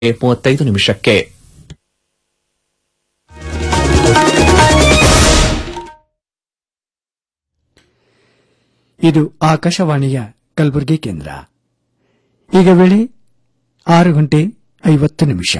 ಮೂವತ್ತೈದು ನಿಮಿಷಕ್ಕೆ ಇದು ಆಕಾಶವಾಣಿಯ ಕಲಬುರಗಿ ಕೇಂದ್ರ ಈಗ ವೇಳೆ ಆರು ಗಂಟೆ ಐವತ್ತು ನಿಮಿಷ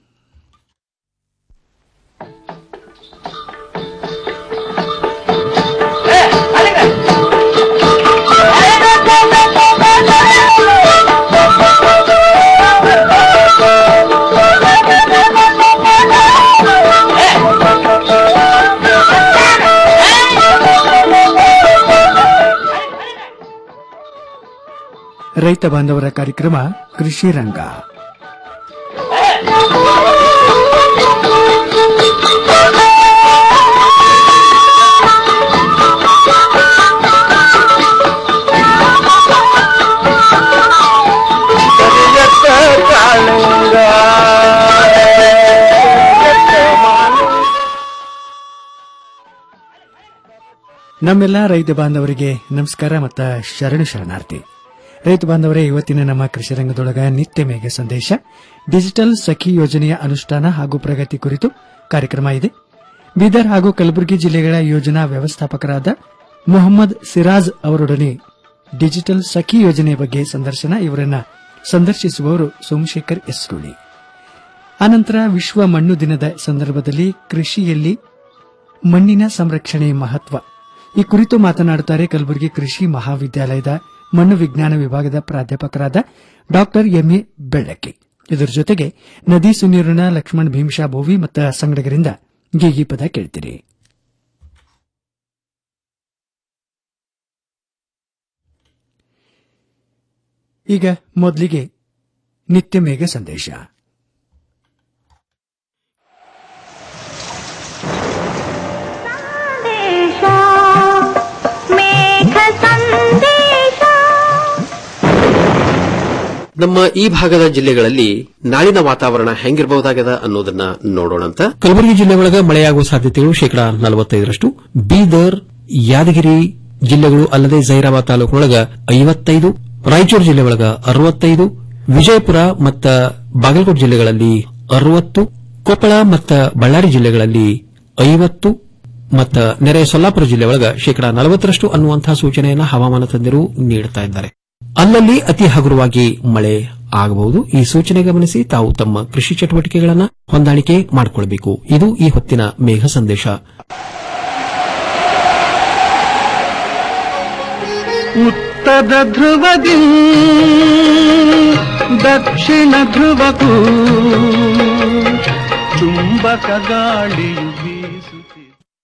ರೈತ ಬಾಂಧವರ ಕಾರ್ಯಕ್ರಮ ಕೃಷಿ ರಂಗ ನಮ್ಮೆಲ್ಲ ರೈತ ಬಾಂಧವರಿಗೆ ನಮಸ್ಕಾರ ಮತ್ತು ಶರಣು ಶರಣಾರ್ಥಿ ರೈತ ಬಾಂಧವರೇ ಇವತ್ತಿನ ನಮ್ಮ ಕೃಷಿ ರಂಗದೊಳಗ ನಿತ್ಯ ಮೇಘ ಸಂದೇಶ ಡಿಜಿಟಲ್ ಸಖಿ ಯೋಜನೆಯ ಅನುಷ್ಠಾನ ಹಾಗೂ ಪ್ರಗತಿ ಕುರಿತು ಕಾರ್ಯಕ್ರಮ ಇದೆ ಬೀದರ್ ಹಾಗೂ ಕಲಬುರಗಿ ಜಿಲ್ಲೆಗಳ ಯೋಜನಾ ವ್ಯವಸ್ಥಾಪಕರಾದ ಮೊಹಮ್ಮದ್ ಸಿರಾಜ್ ಅವರೊಡನೆ ಡಿಜಿಟಲ್ ಸಖಿ ಯೋಜನೆ ಬಗ್ಗೆ ಸಂದರ್ಶನ ಇವರನ್ನ ಸಂದರ್ಶಿಸುವವರು ಸೋಮಶೇಖರ್ ಎಸ್ರುಳಿ ಅನಂತರ ವಿಶ್ವ ಮಣ್ಣು ದಿನದ ಸಂದರ್ಭದಲ್ಲಿ ಕೃಷಿಯಲ್ಲಿ ಮಣ್ಣಿನ ಸಂರಕ್ಷಣೆ ಮಹತ್ವ ಈ ಕುರಿತು ಮಾತನಾಡುತ್ತಾರೆ ಕಲಬುರಗಿ ಕೃಷಿ ಮಹಾವಿದ್ಯಾಲಯದ ಮಣ್ಣು ವಿಜ್ಞಾನ ವಿಭಾಗದ ಪ್ರಾಧ್ಯಾಪಕರಾದ ಡಾಕ್ಟರ್ ಎಂಎ ಬೆಳ್ಳಕ್ಕಿ ಇದರ ಜೊತೆಗೆ ನದಿ ಸುನೀರಿನ ಲಕ್ಷ್ಮಣ್ ಭೀಮಶಾ ಭೋವಿ ಮತ್ತು ಸಂಗಡಗರಿಂದ ಗೀಗಿ ಪದ ಕೇಳ್ತೀರಿ ಈಗ ಮೊದಲಿಗೆ ನಿತ್ಯ ಮೇಘ ಸಂದೇಶ ಸಂದೇಶ ಮೇಘ ಸಂದೇಶ ನಮ್ಮ ಈ ಭಾಗದ ಜಿಲ್ಲೆಗಳಲ್ಲಿ ನಾಳಿನ ವಾತಾವರಣ ಹೆಂಗಿರಬಹುದಾಗದ ಅನ್ನೋದನ್ನ ನೋಡೋಣಂತ ಕಲಬುರಗಿ ಜಿಲ್ಲೆ ಒಳಗ ಮಳೆಯಾಗುವ ಸಾಧ್ಯತೆಗಳು ಶೇಕಡಾ ನಲವತ್ತೈದರಷ್ಟು ಬೀದರ್ ಯಾದಗಿರಿ ಜಿಲ್ಲೆಗಳು ಅಲ್ಲದೆ ಜೈರಾಬಾದ್ ತಾಲೂಕಿನೊಳಗ ಐವತ್ತೈದು ರಾಯಚೂರು ಜಿಲ್ಲೆ ಒಳಗ ಅರವತ್ತೈದು ವಿಜಯಪುರ ಮತ್ತ ಬಾಗಲಕೋಟೆ ಜಿಲ್ಲೆಗಳಲ್ಲಿ ಅರವತ್ತು ಕೊಪ್ಪಳ ಮತ್ತ ಬಳ್ಳಾರಿ ಜಿಲ್ಲೆಗಳಲ್ಲಿ ಐವತ್ತು ಮತ್ತ ನೆರೆ ಸೊಲ್ಲಾಪುರ ಜಿಲ್ಲೆ ಒಳಗ ಶೇಕಡಾ ನಲವತ್ತರಷ್ಟು ಅನ್ನುವಂತಹ ಸೂಚನೆಯನ್ನು ಹವಾಮಾನ ತಜ್ಞರು ನೀಡುತ್ತಾ ಇದ್ದಾರೆ ಅಲ್ಲಲ್ಲಿ ಅತಿ ಹಗುರವಾಗಿ ಮಳೆ ಆಗಬಹುದು ಈ ಸೂಚನೆ ಗಮನಿಸಿ ತಾವು ತಮ್ಮ ಕೃಷಿ ಚಟುವಟಿಕೆಗಳನ್ನು ಹೊಂದಾಣಿಕೆ ಮಾಡಿಕೊಳ್ಳಬೇಕು ಇದು ಈ ಹೊತ್ತಿನ ಮೇಘ ಸಂದೇಶ ಉತ್ತರ ಧ್ರುವದಿ ದಕ್ಷಿಣ ಧ್ರುವಕ್ಕೂ ಚುಂಬಕ ಗಾಳಿಯು ಬೀಸುತ್ತಿದೆ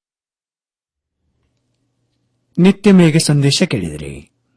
ನಿತ್ಯ ಮೇಘ ಸಂದೇಶ ಕೇಳಿದಿರಿ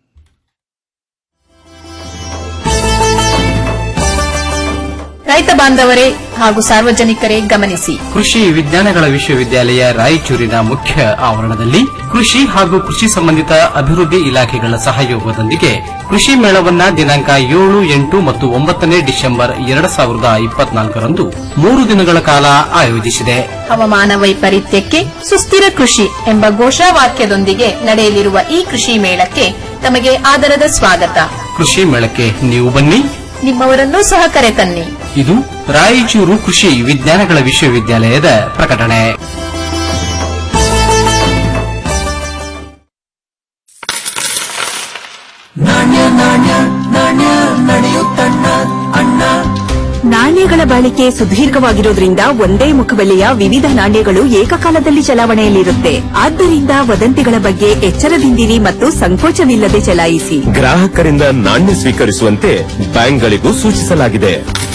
ರೈತ ಬಾಂಧವರೇ ಹಾಗೂ ಸಾರ್ವಜನಿಕರೇ ಗಮನಿಸಿ ಕೃಷಿ ವಿಜ್ಞಾನಗಳ ವಿಶ್ವವಿದ್ಯಾಲಯ ರಾಯಚೂರಿನ ಮುಖ್ಯ ಆವರಣದಲ್ಲಿ ಕೃಷಿ ಹಾಗೂ ಕೃಷಿ ಸಂಬಂಧಿತ ಅಭಿವೃದ್ಧಿ ಇಲಾಖೆಗಳ ಸಹಯೋಗದೊಂದಿಗೆ ಕೃಷಿ ಮೇಳವನ್ನ ದಿನಾಂಕ ಏಳು ಎಂಟು ಮತ್ತು ಒಂಬತ್ತನೇ ಡಿಸೆಂಬರ್ ಎರಡು ಸಾವಿರದ ಇಪ್ಪತ್ನಾಲ್ಕರಂದು ಮೂರು ದಿನಗಳ ಕಾಲ ಆಯೋಜಿಸಿದೆ ಹವಾಮಾನ ವೈಪರೀತ್ಯಕ್ಕೆ ಸುಸ್ಥಿರ ಕೃಷಿ ಎಂಬ ಘೋಷವಾಕ್ಯದೊಂದಿಗೆ ನಡೆಯಲಿರುವ ಈ ಕೃಷಿ ಮೇಳಕ್ಕೆ ತಮಗೆ ಆದರದ ಸ್ವಾಗತ ಕೃಷಿ ಮೇಳಕ್ಕೆ ನೀವು ಬನ್ನಿ ನಿಮ್ಮವರನ್ನೂ ಸಹ ಕರೆತನ್ನಿ ಇದು ರಾಯಚೂರು ಕೃಷಿ ವಿಜ್ಞಾನಗಳ ವಿಶ್ವವಿದ್ಯಾಲಯದ ಪ್ರಕಟಣೆ ನಾಣ್ಯಗಳ ಬಾಳಿಕೆ ಸುದೀರ್ಘವಾಗಿರೋದ್ರಿಂದ ಒಂದೇ ಮುಖಬೆಲೆಯ ವಿವಿಧ ನಾಣ್ಯಗಳು ಏಕಕಾಲದಲ್ಲಿ ಚಲಾವಣೆಯಲ್ಲಿರುತ್ತೆ ಆದ್ದರಿಂದ ವದಂತಿಗಳ ಬಗ್ಗೆ ಎಚ್ಚರದಿಂದಿರಿ ಮತ್ತು ಸಂಕೋಚವಿಲ್ಲದೆ ಚಲಾಯಿಸಿ ಗ್ರಾಹಕರಿಂದ ನಾಣ್ಯ ಸ್ವೀಕರಿಸುವಂತೆ ಬ್ಯಾಂಕ್ಗಳಿಗೂ ಸೂಚಿಸಲಾಗಿದೆ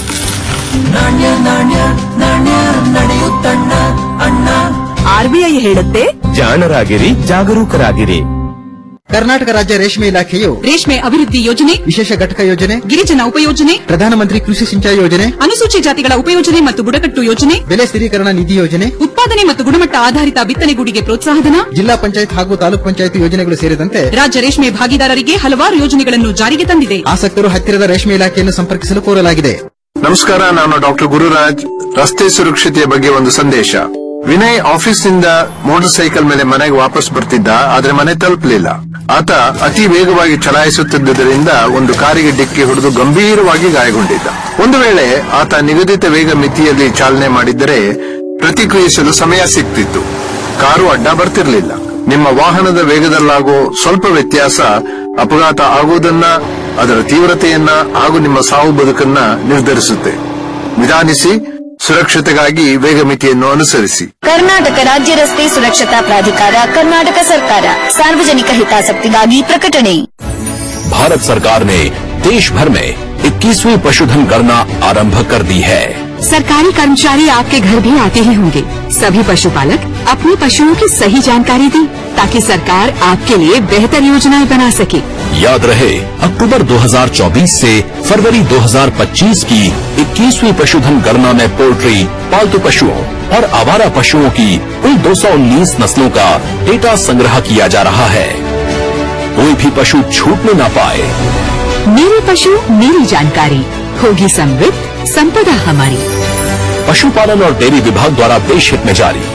ಆರ್ಬಿಐ ಹೇಳುತ್ತೆ ಜಾಣರಾಗಿರಿ ಜಾಗರೂಕರಾಗಿರಿ ಕರ್ನಾಟಕ ರಾಜ್ಯ ರೇಷ್ಮೆ ಇಲಾಖೆಯು ರೇಷ್ಮೆ ಅಭಿವೃದ್ಧಿ ಯೋಜನೆ ವಿಶೇಷ ಘಟಕ ಯೋಜನೆ ಗಿರಿಜನ ಉಪಯೋಜನೆ ಪ್ರಧಾನಮಂತ್ರಿ ಕೃಷಿ ಸಿಂಚಾಯಿ ಯೋಜನೆ ಅನುಸೂಚಿ ಜಾತಿಗಳ ಉಪಯೋಜನೆ ಮತ್ತು ಬುಡಕಟ್ಟು ಯೋಜನೆ ಬೆಲೆ ಸ್ಥಿರೀಕರಣ ನಿಧಿ ಯೋಜನೆ ಉತ್ಪಾದನೆ ಮತ್ತು ಗುಣಮಟ್ಟ ಆಧಾರಿತ ಬಿತ್ತನೆಗೂಡಿಗೆ ಪ್ರೋತ್ಸಾಹಧನ ಜಿಲ್ಲಾ ಪಂಚಾಯತ್ ಹಾಗೂ ತಾಲೂಕ್ ಪಂಚಾಯತ್ ಯೋಜನೆಗಳು ಸೇರಿದಂತೆ ರಾಜ್ಯ ರೇಷ್ಮೆ ಭಾಗಿದಾರರಿಗೆ ಹಲವಾರು ಯೋಜನೆಗಳನ್ನು ಜಾರಿಗೆ ತಂದಿದೆ ಆಸಕ್ತರು ಹತ್ತಿರದ ರೇಷ್ಮೆ ಇಲಾಖೆಯನ್ನು ಸಂಪರ್ಕಿಸಲು ಕೋರಲಾಗಿದೆ ನಮಸ್ಕಾರ ನಾನು ಡಾಕ್ಟರ್ ಗುರುರಾಜ್ ರಸ್ತೆ ಸುರಕ್ಷತೆಯ ಬಗ್ಗೆ ಒಂದು ಸಂದೇಶ ವಿನಯ್ ಆಫೀಸ್ನಿಂದ ಮೋಟಾರ್ ಸೈಕಲ್ ಮೇಲೆ ಮನೆಗೆ ವಾಪಸ್ ಬರ್ತಿದ್ದ ಆದ್ರೆ ಮನೆ ತಲುಪಲಿಲ್ಲ ಆತ ಅತಿ ವೇಗವಾಗಿ ಚಲಾಯಿಸುತ್ತಿದ್ದುದರಿಂದ ಒಂದು ಕಾರಿಗೆ ಡಿಕ್ಕಿ ಹೊಡೆದು ಗಂಭೀರವಾಗಿ ಗಾಯಗೊಂಡಿದ್ದ ಒಂದು ವೇಳೆ ಆತ ನಿಗದಿತ ವೇಗ ಮಿತಿಯಲ್ಲಿ ಚಾಲನೆ ಮಾಡಿದ್ದರೆ ಪ್ರತಿಕ್ರಿಯಿಸಲು ಸಮಯ ಸಿಗ್ತಿತ್ತು ಕಾರು ಅಡ್ಡ ಬರ್ತಿರ್ಲಿಲ್ಲ ನಿಮ್ಮ ವಾಹನದ ವೇಗದಲ್ಲಾಗೋ ಸ್ವಲ್ಪ ವ್ಯತ್ಯಾಸ ಅಪಘಾತ ಆಗುವುದನ್ನ ಅದರ ತೀವ್ರತೆಯನ್ನ ಹಾಗೂ ನಿಮ್ಮ ಸಾವು ಬದುಕನ್ನ ನಿರ್ಧರಿಸುತ್ತೆ ನಿಧಾನಿಸಿ ಸುರಕ್ಷತೆಗಾಗಿ ವೇಗ ಮಿತಿಯನ್ನು ಅನುಸರಿಸಿ ಕರ್ನಾಟಕ ರಾಜ್ಯ ರಸ್ತೆ ಸುರಕ್ಷತಾ ಪ್ರಾಧಿಕಾರ ಕರ್ನಾಟಕ ಸರ್ಕಾರ ಸಾರ್ವಜನಿಕ ಹಿತಾಸಕ್ತಿಗಾಗಿ ಪ್ರಕಟಣೆ भारत सरकार ने देश भर में 21वीं पशुधन गणना आरंभ कर दी है सरकारी कर्मचारी आपके घर भी आते ही होंगे सभी पशुपालक अपने पशुओं की सही जानकारी दें ताकि सरकार आपके लिए बेहतर योजनाएं बना सके याद रहे अक्टूबर 2024 से फरवरी 2025 की 21वीं पशुधन गणना में पोल्ट्री पालतू पशुओं और आवारा पशुओं की कुल 219 नस्लों का डेटा संग्रह किया जा रहा है कोई भी पशु छूटने न पाए मेरे पशु मेरी जानकारी होगी समृद्ध संपदा हमारी पशुपालन और डेयरी विभाग द्वारा देश हित में जारी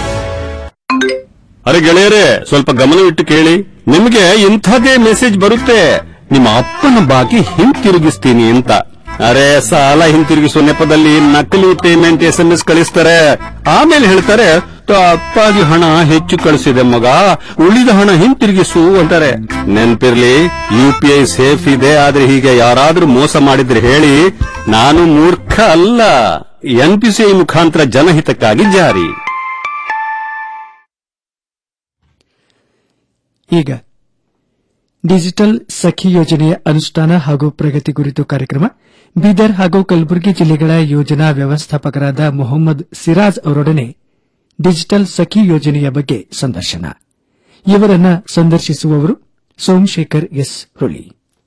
ಅರೆ ಗೆಳೆಯರೇ ಸ್ವಲ್ಪ ಗಮನವಿಟ್ಟು ಕೇಳಿ ನಿಮಗೆ ಇಂಥದೇ ಮೆಸೇಜ್ ಬರುತ್ತೆ ನಿಮ್ಮ ಅಪ್ಪನ ಬಾಕಿ ಹಿಂತಿರುಗಿಸ್ತೀನಿ ಅಂತ ಅರೆ ಸಾಲ ಹಿಂತಿರುಗಿಸುವ ನೆಪದಲ್ಲಿ ನಕಲಿ ಪೇಮೆಂಟ್ ಎಸ್ ಎಂ ಎಸ್ ಕಳಿಸ್ತಾರೆ ಆಮೇಲೆ ಹೇಳ್ತಾರೆ "ತ- ಅಪ್ಪಾಗಿ ಹಣ ಹೆಚ್ಚು ಕಳಿಸಿದೆ ಮಗ ಉಳಿದ ಹಣ ಹಿಂತಿರುಗಿಸು ಅಂತಾರೆ ನೆನ್ಪಿರ್ಲಿ ಯು ಪಿ ಐ ಸೇಫ್ ಇದೆ ಆದ್ರೆ ಹೀಗೆ ಯಾರಾದ್ರೂ ಮೋಸ ಮಾಡಿದ್ರೆ ಹೇಳಿ ನಾನು ಮೂರ್ಖ ಅಲ್ಲ ಎನ್ ಪಿ ಸಿ ಐ ಮುಖಾಂತರ ಜನಹಿತಕ್ಕಾಗಿ ಜಾರಿ ಈಗ ಡಿಜಿಟಲ್ ಸಖಿ ಯೋಜನೆಯ ಅನುಷ್ಠಾನ ಹಾಗೂ ಪ್ರಗತಿ ಕುರಿತು ಕಾರ್ಯಕ್ರಮ ಬೀದರ್ ಹಾಗೂ ಕಲಬುರಗಿ ಜಿಲ್ಲೆಗಳ ಯೋಜನಾ ವ್ಯವಸ್ಥಾಪಕರಾದ ಮೊಹಮ್ಮದ್ ಸಿರಾಜ್ ಅವರೊಡನೆ ಡಿಜಿಟಲ್ ಸಖಿ ಯೋಜನೆಯ ಬಗ್ಗೆ ಸಂದರ್ಶನ ಇವರನ್ನ ಸಂದರ್ಶಿಸುವವರು ಸೋಮಶೇಖರ್ ಎಸ್ ಹುಳಿ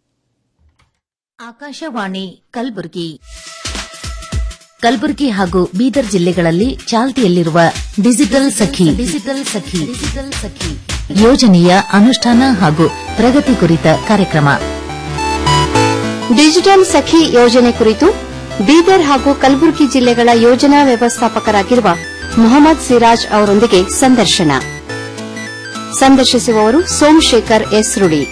ಆಕಾಶವಾಣಿ ಕಲಬುರಗಿ ಕಲಬುರಗಿ ಹಾಗೂ ಬೀದರ್ ಜಿಲ್ಲೆಗಳಲ್ಲಿ ಚಾಲ್ತಿಯಲ್ಲಿರುವ digital Sakhi digital Sakhi digital Sakhi ಯೋಜನೆಯ ಅನುಷ್ಠಾನ ಹಾಗೂ ಪ್ರಗತಿ ಕುರಿತ ಕಾರ್ಯಕ್ರಮ ಡಿಜಿಟಲ್ ಸಖಿ ಯೋಜನೆ ಕುರಿತು ಬೀದರ್ ಹಾಗೂ ಕಲಬುರಗಿ ಜಿಲ್ಲೆಗಳ ಯೋಜನಾ ವ್ಯವಸ್ಥಾಪಕರಾಗಿರುವ ಮೊಹಮ್ಮದ್ ಸಿರಾಜ್ ಅವರೊಂದಿಗೆ ಸಂದರ್ಶನ ಸಂದರ್ಶಿಸುವವರು ಸೋಮಶೇಖರ್ ಎಸ್ ರುಡಿ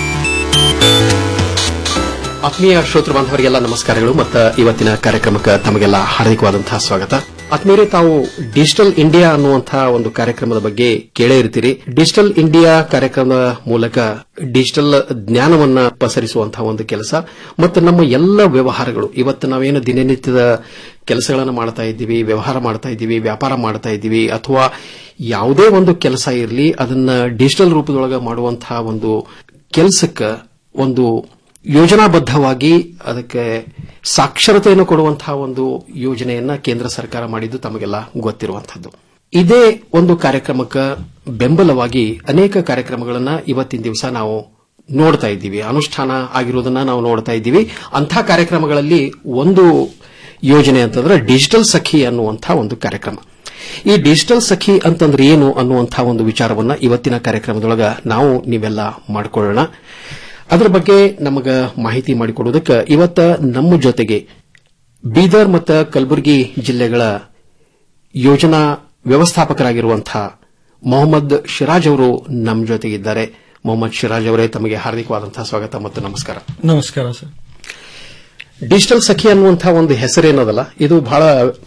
ಆತ್ಮೀಯ ಶ್ರೋತೃ ಬಾಂಧವರಿಗೆಲ್ಲ ನಮಸ್ಕಾರಗಳು ಮತ್ತು ಇವತ್ತಿನ ಕಾರ್ಯಕ್ರಮಕ್ಕೆ ತಮಗೆಲ್ಲ ಹಾರ್ದಿಕವಾದಂತಹ ಸ್ವಾಗತ ಆತ್ಮೀಯರೇ ತಾವು ಡಿಜಿಟಲ್ ಇಂಡಿಯಾ ಅನ್ನುವಂತಹ ಒಂದು ಕಾರ್ಯಕ್ರಮದ ಬಗ್ಗೆ ಕೇಳೇ ಇರ್ತೀರಿ ಡಿಜಿಟಲ್ ಇಂಡಿಯಾ ಕಾರ್ಯಕ್ರಮದ ಮೂಲಕ ಡಿಜಿಟಲ್ ಜ್ಞಾನವನ್ನ ಪಸರಿಸುವಂತಹ ಒಂದು ಕೆಲಸ ಮತ್ತು ನಮ್ಮ ಎಲ್ಲ ವ್ಯವಹಾರಗಳು ಇವತ್ತು ನಾವೇನು ದಿನನಿತ್ಯದ ಕೆಲಸಗಳನ್ನು ಮಾಡ್ತಾ ಇದ್ದೀವಿ ವ್ಯವಹಾರ ಮಾಡ್ತಾ ಇದ್ದೀವಿ ವ್ಯಾಪಾರ ಮಾಡ್ತಾ ಇದ್ದೀವಿ ಅಥವಾ ಯಾವುದೇ ಒಂದು ಕೆಲಸ ಇರಲಿ ಅದನ್ನ ಡಿಜಿಟಲ್ ರೂಪದೊಳಗೆ ಮಾಡುವಂತಹ ಒಂದು ಕೆಲಸಕ್ಕೆ ಒಂದು ಯೋಜನಾಬದ್ಧವಾಗಿ ಅದಕ್ಕೆ ಸಾಕ್ಷರತೆಯನ್ನು ಕೊಡುವಂತಹ ಒಂದು ಯೋಜನೆಯನ್ನ ಕೇಂದ್ರ ಸರ್ಕಾರ ಮಾಡಿದ್ದು ತಮಗೆಲ್ಲ ಗೊತ್ತಿರುವಂತಹದ್ದು ಇದೇ ಒಂದು ಕಾರ್ಯಕ್ರಮಕ್ಕೆ ಬೆಂಬಲವಾಗಿ ಅನೇಕ ಕಾರ್ಯಕ್ರಮಗಳನ್ನ ಇವತ್ತಿನ ದಿವಸ ನಾವು ನೋಡ್ತಾ ಇದ್ದೀವಿ ಅನುಷ್ಠಾನ ಆಗಿರುವುದನ್ನ ನಾವು ನೋಡ್ತಾ ಇದ್ದೀವಿ ಅಂಥ ಕಾರ್ಯಕ್ರಮಗಳಲ್ಲಿ ಒಂದು ಯೋಜನೆ ಅಂತಂದ್ರೆ ಡಿಜಿಟಲ್ ಸಖಿ ಅನ್ನುವಂಥ ಒಂದು ಕಾರ್ಯಕ್ರಮ ಈ ಡಿಜಿಟಲ್ ಸಖಿ ಅಂತಂದ್ರೆ ಏನು ಅನ್ನುವಂಥ ಒಂದು ವಿಚಾರವನ್ನ ಇವತ್ತಿನ ಕಾರ್ಯಕ್ರಮದೊಳಗ ನಾವು ನೀವೆಲ್ಲ ಮಾಡಿಕೊಳ್ಳೋಣ ಅದರ ಬಗ್ಗೆ ನಮಗ ಮಾಹಿತಿ ಮಾಡಿಕೊಡುವುದಕ್ಕೆ ಇವತ್ತ ನಮ್ಮ ಜೊತೆಗೆ ಬೀದರ್ ಮತ್ತು ಕಲಬುರಗಿ ಜಿಲ್ಲೆಗಳ ಯೋಜನಾ ವ್ಯವಸ್ಥಾಪಕರಾಗಿರುವಂತಹ ಮೊಹಮ್ಮದ್ ಶಿರಾಜ್ ಅವರು ನಮ್ಮ ಜೊತೆಗಿದ್ದಾರೆ ಮೊಹಮ್ಮದ್ ಶಿರಾಜ್ ಅವರೇ ತಮಗೆ ಹಾರ್ದಿಕವಾದಂತಹ ಸ್ವಾಗತ ಮತ್ತು ನಮಸ್ಕಾರ ನಮಸ್ಕಾರ ಸರ್ ಡಿಜಿಟಲ್ ಸಖಿ ಅನ್ನುವಂತಹ ಒಂದು ಹೆಸರೇನದಲ್ಲ ಇದು ಬಹಳ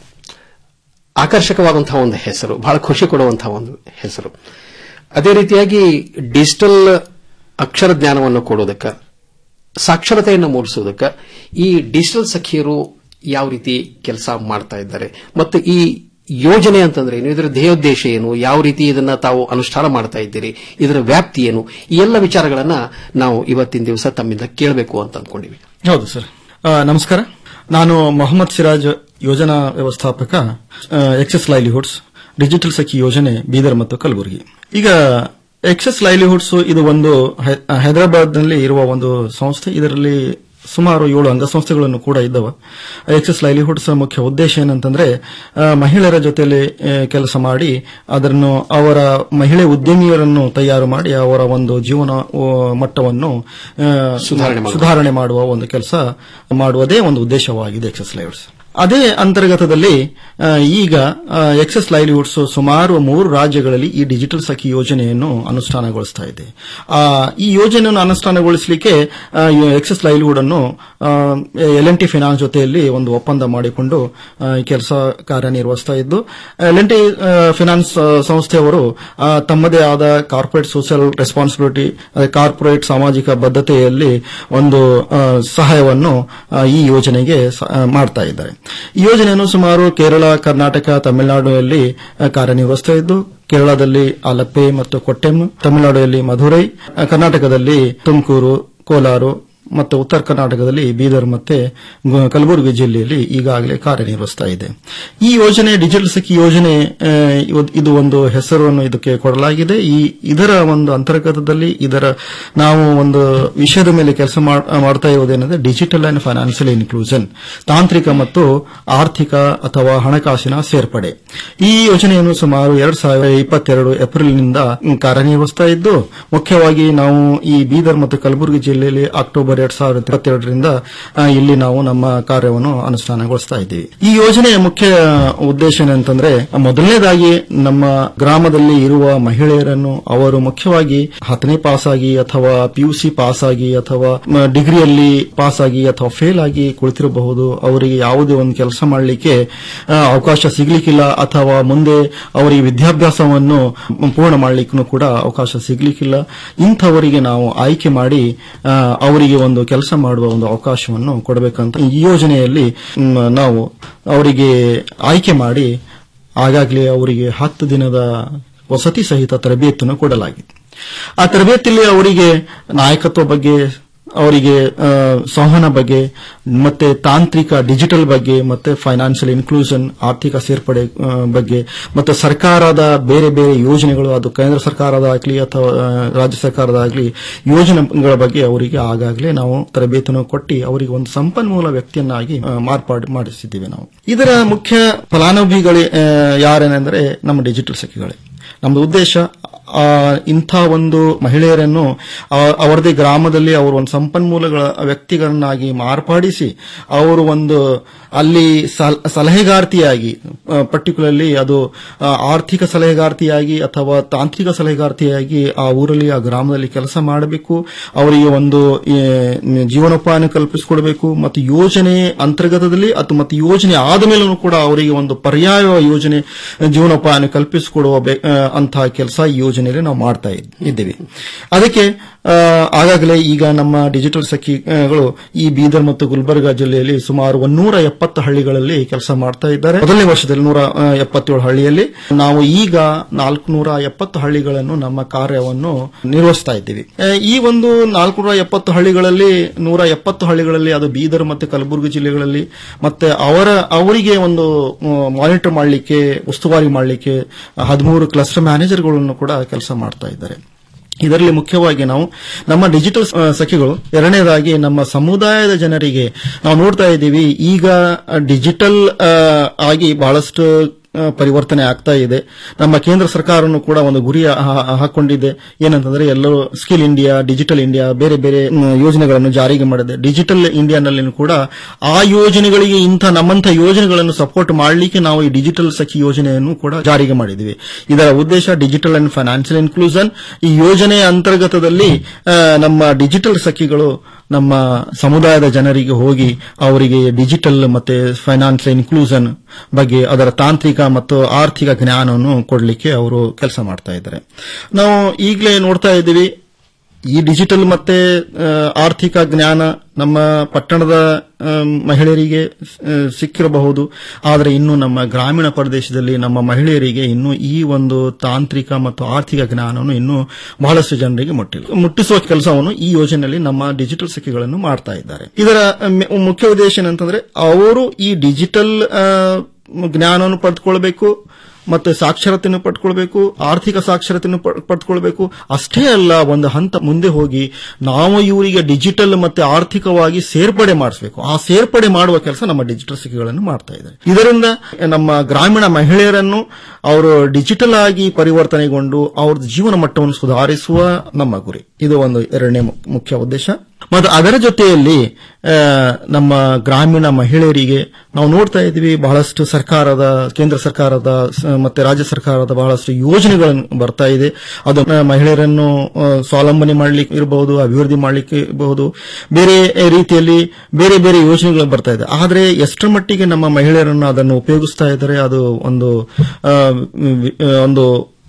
ಆಕರ್ಷಕವಾದಂತಹ ಒಂದು ಹೆಸರು ಬಹಳ ಖುಷಿ ಕೊಡುವಂತಹ ಒಂದು ಹೆಸರು ಅದೇ ರೀತಿಯಾಗಿ ಡಿಜಿಟಲ್ ಅಕ್ಷರ ಜ್ಞಾನವನ್ನು ಕೊಡೋದಕ್ಕೆ ಸಾಕ್ಷರತೆಯನ್ನು ಮೂಡಿಸೋದಕ್ಕೆ ಈ ಡಿಜಿಟಲ್ ಸಖಿಯರು ಯಾವ ರೀತಿ ಕೆಲಸ ಮಾಡ್ತಾ ಇದ್ದಾರೆ ಮತ್ತು ಈ ಯೋಜನೆ ಅಂತಂದ್ರೆ ಏನು ಇದರ ಧ್ಯೇಯೋದ್ದೇಶ ಏನು ಯಾವ ರೀತಿ ಇದನ್ನ ತಾವು ಅನುಷ್ಠಾನ ಮಾಡ್ತಾ ಇದ್ದೀರಿ ಇದರ ವ್ಯಾಪ್ತಿ ಏನು ಈ ಎಲ್ಲ ವಿಚಾರಗಳನ್ನ ನಾವು ಇವತ್ತಿನ ದಿವಸ ತಮ್ಮಿಂದ ಕೇಳಬೇಕು ಅಂತ ಅಂದ್ಕೊಂಡಿವಿ ಹೌದು ಸರ್ ಆ, ನಮಸ್ಕಾರ ನಾನು ಮೊಹಮ್ಮದ್ ಸಿರಾಜ್ ಯೋಜನಾ ವ್ಯವಸ್ಥಾಪಕ ಎಕ್ಸೆಸ್ ಲೈಲಿಹುಡ್ಸ್ ಡಿಜಿಟಲ್ ಸಖಿ ಯೋಜನೆ ಬೀದರ್ ಮತ್ತು ಕಲಬುರಗಿ ಈಗ ಎಕ್ಸೆಸ್ ಲೈಲಿಹುಡ್ಸ್ ಇದು ಒಂದು ಹೈ- ಹೈದರಾಬಾದ್ನಲ್ಲಿ ಇರುವ ಒಂದು ಸಂಸ್ಥೆ ಇದರಲ್ಲಿ ಸುಮಾರು ಏಳು ಅಂಗಸಂಸ್ಥೆಗಳನ್ನು ಕೂಡ ಇದ್ದವ ಎಕ್ಸೆಸ್ ಲೈಲಿಹುಡ್ಸ್ ಮುಖ್ಯ ಉದ್ದೇಶ ಏನಂತಂದ್ರೆ ಆ, ಮಹಿಳೆಯರ ಜೊತೆಯಲ್ಲಿ ಆ, ಕೆಲಸ ಮಾಡಿ ಅದನ್ನು ಅವರ ಮಹಿಳೆ ಉದ್ಯಮಿಯರನ್ನು ತಯಾರು ಮಾಡಿ ಅವರ ಒಂದು ಜೀವನ ಆ, ಮಟ್ಟವನ್ನು ಆ, ಸುಧಾರಣೆ ಮಾಡುವ. ಸುಧಾರಣೆ ಮಾಡುವ ಒಂದು ಕೆಲಸ ಮಾಡುವುದೇ ಒಂದು ಉದ್ದೇಶವಾಗಿದೆ ಎಕ್ಸೆಸ್ ಲೈವ್ಸ್ ಅದೇ ಅಂತರ್ಗತದಲ್ಲಿ ಆ, ಈಗ ಎಕ್ಸೆಸ್ ಲೈವ್ಲಿಹುಡ್ಸ್ ಸುಮಾರು ಮೂರು ರಾಜ್ಯಗಳಲ್ಲಿ ಈ ಡಿಜಿಟಲ್ ಸಖಿ ಯೋಜನೆಯನ್ನು ಅನುಷ್ಠಾನಗೊಳಿಸ್ತಾ ಇದೆ ಆ, ಈ ಯೋಜನೆಯನ್ನು ಅನುಷ್ಠಾನಗೊಳಿಸಲಿಕ್ಕೆ ಎಕ್ಸೆಸ್ ಲೈವ್ಲಿಹುಡ್ ಅನ್ನು ಎಲ್ ಎನ್ ಟಿ ಫಿನಾನ್ಸ್ ಜೊತೆಯಲ್ಲಿ ಒಂದು ಒಪ್ಪಂದ ಮಾಡಿಕೊಂಡು ಆ, ಈ ಕೆಲಸ ಕಾರ್ಯನಿರ್ವಹಿಸ್ತಾ ಇದ್ದು ಎಲ್ ಎನ್ ಟಿ ಫಿನಾನ್ಸ್ ಆ, ಸಂಸ್ಥೆಯವರು ಆ, ತಮ್ಮದೇ ಆದ ಕಾರ್ಪೊರೇಟ್ ಸೋಷಿಯಲ್ ರೆಸ್ಪಾನ್ಸಿಬಿಲಿಟಿ ಕಾರ್ಪೊರೇಟ್ ಸಾಮಾಜಿಕ ಬದ್ಧತೆಯಲ್ಲಿ ಒಂದು ಆ, ಸಹಾಯವನ್ನು ಆ, ಈ ಯೋಜನೆಗೆ ಸ- ಆ, ಮಾಡ್ತಾ ಇದ್ದಾರೆ ಈ ಯೋಜನೆಯನ್ನು ಸುಮಾರು ಕೇರಳ ಕರ್ನಾಟಕ ತಮಿಳುನಾಡಿನಲ್ಲಿ ಆ, ಕಾರ್ಯನಿರ್ವಹಿಸ್ತಾ ಇದ್ದು ಕೇರಳದಲ್ಲಿ ಆಲಪ್ಪೆ ಮತ್ತು ಕೊಟ್ಟೆಂ ತಮಿಳುನಾಡಿನಲ್ಲಿ ಮಧುರೈ ಆ, ಕರ್ನಾಟಕದಲ್ಲಿ ತುಮಕೂರು ಕೋಲಾರ ಮತ್ತು ಉತ್ತರ ಕರ್ನಾಟಕದಲ್ಲಿ ಬೀದರ್ ಮತ್ತೆ ಗು- ಕಲಬುರಗಿ ಜಿಲ್ಲೆಯಲ್ಲಿ ಈಗಾಗಲೇ ಕಾರ್ಯನಿರ್ವಹಿಸ್ತಾ ಇದೆ ಈ ಯೋಜನೆ ಡಿಜಿಟಲ್ ಸಖಿ ಯೋಜನೆ ಆ, ಇವ- ಇದು ಒಂದು ಹೆಸರನ್ನು ಇದಕ್ಕೆ ಕೊಡಲಾಗಿದೆ ಈ ಇದರ ಒಂದು ಅಂತರ್ಗತದಲ್ಲಿ ಇದರ ನಾವು ಒಂದು ವಿಷಯದ ಮೇಲೆ ಕೆಲಸ ಮಾಡ್ತಾ ಇರುವುದೇನೆಂದ್ರೆ ಡಿಜಿಟಲ್ ಅಂಡ್ ಫೈನಾನ್ಷಿಯಲ್ ಇನ್ಕ್ಲೂಷನ್ ತಾಂತ್ರಿಕ ಮತ್ತು ಆರ್ಥಿಕ ಅಥವಾ ಹಣಕಾಸಿನ ಸೇರ್ಪಡೆ ಈ ಯೋಜನೆಯನ್ನು ಸುಮಾರು ಎರಡ್ ಸಾವಿರದ ಇಪ್ಪತ್ತೆರಡು ಏಪ್ರಿಲ್ನಿಂದ ಕಾರ್ಯನಿರ್ವಹಿಸ್ತಾ ಇದ್ದು ಮುಖ್ಯವಾಗಿ ನಾವು ಈ ಬೀದರ್ ಮತ್ತು ಕಲಬುರಗಿ ಜಿಲ್ಲೆಯಲ್ಲಿ ಅಕ್ಟೋಬರ್ ಎರಡ್ ಸಾವಿರದ ಇಪ್ಪತ್ತೆರಡರಿಂದ ಆ, ಇಲ್ಲಿ ನಾವು ನಮ್ಮ ಕಾರ್ಯವನ್ನು ಅನುಷ್ಠಾನಗೊಳಿಸ್ತಾ ಇದ್ದೀವಿ ಈ ಯೋಜನೆಯ ಮುಖ್ಯ ಉದ್ದೇಶ ಏನಂತಂದ್ರೆ ಮೊದಲನೇದಾಗಿ ನಮ್ಮ ಗ್ರಾಮದಲ್ಲಿ ಇರುವ ಮಹಿಳೆಯರನ್ನು ಅವರು ಮುಖ್ಯವಾಗಿ ಹತ್ತನೇ ಪಾಸ್ ಆಗಿ ಅಥವಾ ಪಿಯುಸಿ ಪಾಸ್ ಆಗಿ ಅಥವಾ ಮ, ಡಿಗ್ರಿಯಲ್ಲಿ ಪಾಸ್ ಆಗಿ ಅಥವಾ ಫೇಲ್ ಆಗಿ ಕುಳಿತಿರಬಹುದು ಅವರಿಗೆ ಯಾವುದೇ ಒಂದು ಕೆಲಸ ಮಾಡಲಿಕ್ಕೆ ಅವಕಾಶ ಸಿಗ್ಲಿಕ್ಕಿಲ್ಲ ಅಥವಾ ಮುಂದೆ ಅವರಿಗೆ ವಿದ್ಯಾಭ್ಯಾಸವನ್ನು ಪೂರ್ಣ ಮಾಡಲಿಕ್ಕೂ ಕೂಡ ಅವಕಾಶ ಸಿಗ್ಲಿಕ್ಕಿಲ್ಲ ಇಂಥವರಿಗೆ ನಾವು ಆಯ್ಕೆ ಮಾಡಿ ಆ, ಅವರಿಗೆ ಒಂದು ಕೆಲಸ ಮಾಡುವ ಒಂದು ಅವಕಾಶವನ್ನು ಕೊಡಬೇಕಂತ ಈ ಯೋಜನೆಯಲ್ಲಿ ಮ್, ನಾವು ಅವರಿಗೆ ಆಯ್ಕೆ ಮಾಡಿ ಆಗಾಗಲೇ ಅವರಿಗೆ ಹತ್ತು ದಿನದ ವಸತಿ ಸಹಿತ ತರಬೇತಿಯನ್ನು ಕೊಡಲಾಗಿದೆ ಆ ತರಬೇತಿಯಲ್ಲಿ ಅವರಿಗೆ ನಾಯಕತ್ವ ಬಗ್ಗೆ ಅವರಿಗೆ ಆ, ಸಂವಹನ ಬಗ್ಗೆ ಮತ್ತೆ ತಾಂತ್ರಿಕ ಡಿಜಿಟಲ್ ಬಗ್ಗೆ ಮತ್ತೆ ಫೈನಾನ್ಷಿಯಲ್ ಇನ್ಕ್ಲೂಷನ್ ಆರ್ಥಿಕ ಸೇರ್ಪಡೆ ಆ, ಬಗ್ಗೆ ಮತ್ತೆ ಸರ್ಕಾರದ ಬೇರೆ ಬೇರೆ ಯೋಜನೆಗಳು ಅದು ಕೇಂದ್ರ ಸರ್ಕಾರದ ಆಗಲಿ ಅಥವಾ ಆ, ರಾಜ್ಯ ಸರ್ಕಾರದಾಗಲಿ ಯೋಜನೆಗಳ ಬಗ್ಗೆ ಅವರಿಗೆ ಆಗಾಗಲೇ ನಾವು ತರಬೇತಿಯನ್ನು ಕೊಟ್ಟು ಅವರಿಗೆ ಒಂದು ಸಂಪನ್ಮೂಲ ವ್ಯಕ್ತಿಯನ್ನಾಗಿ ಆ, ಮಾರ್ಪಾಡು ಮಾಡಿಸಿದ್ದೀವಿ ನಾವು ಇದರ ಮುಖ್ಯ ಫಲಾನುಭವಿಗಳು ಆ, ಯಾರೇನೆಂದರೆ ನಮ್ಮ ಡಿಜಿಟಲ್ ಸಖಿಗಳೇ ನಮ್ಮದು ಉದ್ದೇಶ ಆ, ಇಂಥ ಒಂದು ಮಹಿಳೆಯರನ್ನು ಆ, ಅವರದೇ ಗ್ರಾಮದಲ್ಲಿ ಅವರು ಒಂದು ಸಂಪನ್ಮೂಲಗಳ ವ್ಯಕ್ತಿಗಳನ್ನಾಗಿ ಮಾರ್ಪಾಡಿಸಿ ಅವರು ಒಂದು ಅಲ್ಲಿ ಸಲ್- ಸಲಹೆಗಾರ್ತಿಯಾಗಿ ಪರ್ಟಿಕ್ಯುಲರ್ಲಿ ಅದು ಆ, ಆರ್ಥಿಕ ಸಲಹೆಗಾರ್ತಿಯಾಗಿ ಅಥವಾ ತಾಂತ್ರಿಕ ಸಲಹೆಗಾರ್ತಿಯಾಗಿ ಆ ಊರಲ್ಲಿ ಆ ಗ್ರಾಮದಲ್ಲಿ ಕೆಲಸ ಮಾಡಬೇಕು ಅವರಿಗೆ ಒಂದು ಏ, ಜೀವನೋಪಾಯ ಕಲ್ಪಿಸಿಕೊಡಬೇಕು ಮತ್ತು ಯೋಜನೆ ಅಂತರ್ಗತದಲ್ಲಿ ಅಥವಾ ಮತ್ತು ಯೋಜನೆ ಆದ ಮೇಲೂ ಕೂಡ ಅವರಿಗೆ ಒಂದು ಪರ್ಯಾಯ ಯೋಜನೆ ಜೀವನೋಪಾಯ ಕಲ್ಪಿಸಿಕೊಡುವ ಬೆ- ಆ, ಅಂತಹ ಕೆಲಸ ಈ ಯೋಜನೆಯಲ್ಲಿ ನಾವು ಮಾಡ್ತಾ ಇದ್- ಇದ್ದೇವೆ ಅದಕ್ಕೆ ಆ, ಆಗಾಗಲೇ ಈಗ ನಮ್ಮ ಡಿಜಿಟಲ್ ಸಖಿಗಳು ಈ ಬೀದರ್ ಮತ್ತು ಗುಲ್ಬರ್ಗಾ ಜಿಲ್ಲೆಯಲ್ಲಿ ಸುಮಾರು ಒಂದೂರ ಎಪ್ಪತ್ತು ಹಳ್ಳಿಗಳಲ್ಲಿ ಕೆಲಸ ಮಾಡ್ತಾ ಇದ್ದಾರೆ ಮೊದಲನೇ ವರ್ಷದಲ್ಲಿ ನೂರ ಆ, ಎಪ್ಪತ್ತೇಳು ಹಳ್ಳಿಯಲ್ಲಿ ನಾವು ಈಗ ನಾಲ್ಕುನೂರ ಎಪ್ಪತ್ತು ಹಳ್ಳಿಗಳನ್ನು ನಮ್ಮ ಕಾರ್ಯವನ್ನು ನಿರ್ವಹಿಸ್ತಾ ಇದ್ದೀವಿ ಆ, ಈ ಒಂದು ನಾಲ್ಕುನೂರ ಎಪ್ಪತ್ತು ಹಳ್ಳಿಗಳಲ್ಲಿ ನೂರ ಎಪ್ಪತ್ತು ಹಳ್ಳಿಗಳಲ್ಲಿ ಅದು ಬೀದರ್ ಮತ್ತು ಕಲಬುರಗಿ ಜಿಲ್ಲೆಗಳಲ್ಲಿ ಮತ್ತೆ ಅವರ ಅವರಿಗೆ ಒಂದು ಮಾನಿಟರ್ ಮಾಡಲಿಕ್ಕೆ ಉಸ್ತುವಾರಿ ಮಾಡಲಿಕ್ಕೆ ಹದಿಮೂರು ಕ್ಲಸ್ಟರ್ ಮ್ಯಾನೇಜರ್ಗಳನ್ನು ಕೂಡ ಕೆಲಸ ಮಾಡ್ತಾ ಇದ್ದಾರೆ ಇದರಲ್ಲಿ ಮುಖ್ಯವಾಗಿ ನಾವು ನಮ್ಮ ಡಿಜಿಟಲ್ ಆ, ಸಖಿಗಳು ಎರಡನೇದಾಗಿ ನಮ್ಮ ಸಮುದಾಯದ ಜನರಿಗೆ ನಾವು ನೋಡ್ತಾ ಇದ್ದೀವಿ ಈಗ ಡಿಜಿಟಲ್ ಆ, ಆಗಿ ಬಹಳಷ್ಟು ಆ, ಪರಿವರ್ತನೆ ಆಗ್ತಾ ಇದೆ ನಮ್ಮ ಕೇಂದ್ರ ಸರ್ಕಾರನು ಕೂಡ ಒಂದು ಗುರಿ ಹಾ- ಹಾಕೊಂಡಿದೆ ಏನಂತಂದ್ರೆ ಎಲ್ಲರೂ ಸ್ಕಿಲ್ ಇಂಡಿಯಾ ಡಿಜಿಟಲ್ ಇಂಡಿಯಾ ಬೇರೆ ಬೇರೆ ಮ್, ಯೋಜನೆಗಳನ್ನು ಜಾರಿಗೆ ಮಾಡಿದೆ ಡಿಜಿಟಲ್ ಇಂಡಿಯಾನಲ್ಲಿ ಕೂಡ ಆ ಯೋಜನೆಗಳಿಗೆ ಇಂಥ ನಮ್ಮಂಥ ಯೋಜನೆಗಳನ್ನು ಸಪೋರ್ಟ್ ಮಾಡಲಿಕ್ಕೆ ನಾವು ಈ ಡಿಜಿಟಲ್ ಸಖಿ ಯೋಜನೆಯನ್ನು ಕೂಡ ಜಾರಿಗೆ ಮಾಡಿದ್ದೀವಿ ಇದರ ಉದ್ದೇಶ ಡಿಜಿಟಲ್ ಅಂಡ್ ಫೈನಾನ್ಷಿಯಲ್ ಇನ್ಕ್ಲೂಷನ್ ಈ ಯೋಜನೆಯ ಅಂತರ್ಗತದಲ್ಲಿ ಆ, ನಮ್ಮ ಡಿಜಿಟಲ್ ಸಖಿಗಳು ನಮ್ಮ ಸಮುದಾಯದ ಜನರಿಗೆ ಹೋಗಿ ಅವರಿಗೆ ಡಿಜಿಟಲ್ ಮತ್ತೆ ಫೈನಾನ್ಷಿಯಲ್ ಇನ್ಕ್ಲೂಷನ್ ಬಗ್ಗೆ ಅದರ ತಾಂತ್ರಿಕ ಮತ್ತು ಆರ್ಥಿಕ ಜ್ಞಾನವನ್ನು ಕೊಡಲಿಕ್ಕೆ ಅವರು ಕೆಲಸ ಮಾಡ್ತಾ ಇದ್ದಾರೆ ನಾವು ಈಗಲೇ ನೋಡ್ತಾ ಇದ್ದೀವಿ ಈ ಡಿಜಿಟಲ್ ಮತ್ತೆ ಆ, ಆರ್ಥಿಕ ಜ್ಞಾನ ನಮ್ಮ ಪಟ್ಟಣದ ಆ, ಮಹಿಳೆಯರಿಗೆ ಆ, ಸಿಕ್ಕಿರಬಹುದು ಆದರೆ ಇನ್ನು ನಮ್ಮ ಗ್ರಾಮೀಣ ಪ್ರದೇಶದಲ್ಲಿ ನಮ್ಮ ಮಹಿಳೆಯರಿಗೆ ಇನ್ನು ಈ ಒಂದು ತಾಂತ್ರಿಕ ಮತ್ತು ಆರ್ಥಿಕ ಜ್ಞಾನವನ್ನು ಇನ್ನೂ ಬಹಳಷ್ಟು ಜನರಿಗೆ ಮುಟ್ಟಿಲ್ಲ ಮುಟ್ಟಿಸುವ ಕೆಲಸವನ್ನು ಈ ಯೋಜನೆಯಲ್ಲಿ ನಮ್ಮ ಡಿಜಿಟಲ್ ಸಖಿಗಳನ್ನು ಮಾಡ್ತಾ ಇದ್ದಾರೆ ಇದರ ಮೆ- ಮುಖ್ಯ ಉದ್ದೇಶ ಏನಂತಂದ್ರೆ ಅವರು ಈ ಡಿಜಿಟಲ್ ಆ, ಜ್ಞಾನವನ್ನು ಪಡೆದುಕೊಳ್ಬೇಕು ಮತ್ತೆ ಸಾಕ್ಷರತೆಯನ್ನು ಪಡ್ಕೊಳ್ಬೇಕು ಆರ್ಥಿಕ ಸಾಕ್ಷರತೆಯನ್ನು ಪಡ್- ಪಡ್ಕೊಳ್ಬೇಕು ಅಷ್ಟೇ ಅಲ್ಲ ಒಂದು ಹಂತ ಮುಂದೆ ಹೋಗಿ ನಾವು ಇವರಿಗೆ ಡಿಜಿಟಲ್ ಮತ್ತೆ ಆರ್ಥಿಕವಾಗಿ ಸೇರ್ಪಡೆ ಮಾಡಿಸಬೇಕು ಆ ಸೇರ್ಪಡೆ ಮಾಡುವ ಕೆಲಸ ನಮ್ಮ ಡಿಜಿಟಲ್ ಸಿಕ್ಕಿಗಳನ್ನು ಮಾಡ್ತಾ ಇದ್ದಾರೆ ಇದರಿಂದ ನಮ್ಮ ಗ್ರಾಮೀಣ ಮಹಿಳೆಯರನ್ನು ಅವರು ಡಿಜಿಟಲ್ ಆಗಿ ಪರಿವರ್ತನೆಗೊಂಡು ಅವ್ರ ಜೀವನ ಮಟ್ಟವನ್ನು ಸುಧಾರಿಸುವ ನಮ್ಮ ಗುರಿ ಇದು ಒಂದು ಎರಡನೇ ಮು- ಮುಖ್ಯ ಉದ್ದೇಶ ಮತ್ತು ಅದರ ಜೊತೆಯಲ್ಲಿ ಆ, ನಮ್ಮ ಗ್ರಾಮೀಣ ಮಹಿಳೆಯರಿಗೆ ನಾವು ನೋಡ್ತಾ ಇದ್ದೀವಿ ಬಹಳಷ್ಟು ಸರ್ಕಾರದ ಕೇಂದ್ರ ಸರ್ಕಾರದ ಸ- ಮತ್ತೆ ರಾಜ್ಯ ಸರ್ಕಾರದ ಬಹಳಷ್ಟು ಯೋಜನೆಗಳನ್ನು ಬರ್ತಾ ಇದೆ ಅದು ಆ, ಮಹಿಳೆಯರನ್ನು ಆ, ಸ್ವಾವಲಂಬನೆ ಮಾಡಲಿಕ್ಕೆ ಇರಬಹುದು ಅಭಿವೃದ್ಧಿ ಮಾಡಲಿಕ್ಕೆ ಇರಬಹುದು ಬೇರೆ ರೀತಿಯಲ್ಲಿ ಬೇರೆ ಬೇರೆ ಯೋಜನೆಗಳು ಬರ್ತಾ ಇದೆ ಆದರೆ ಎಷ್ಟರ ಮಟ್ಟಿಗೆ ನಮ್ಮ ಮಹಿಳೆಯರನ್ನು ಅದನ್ನು ಉಪಯೋಗಿಸ್ತಾ ಇದ್ದಾರೆ ಅದು ಒಂದು ಆ, ವಿ- ಆ, ಒಂದು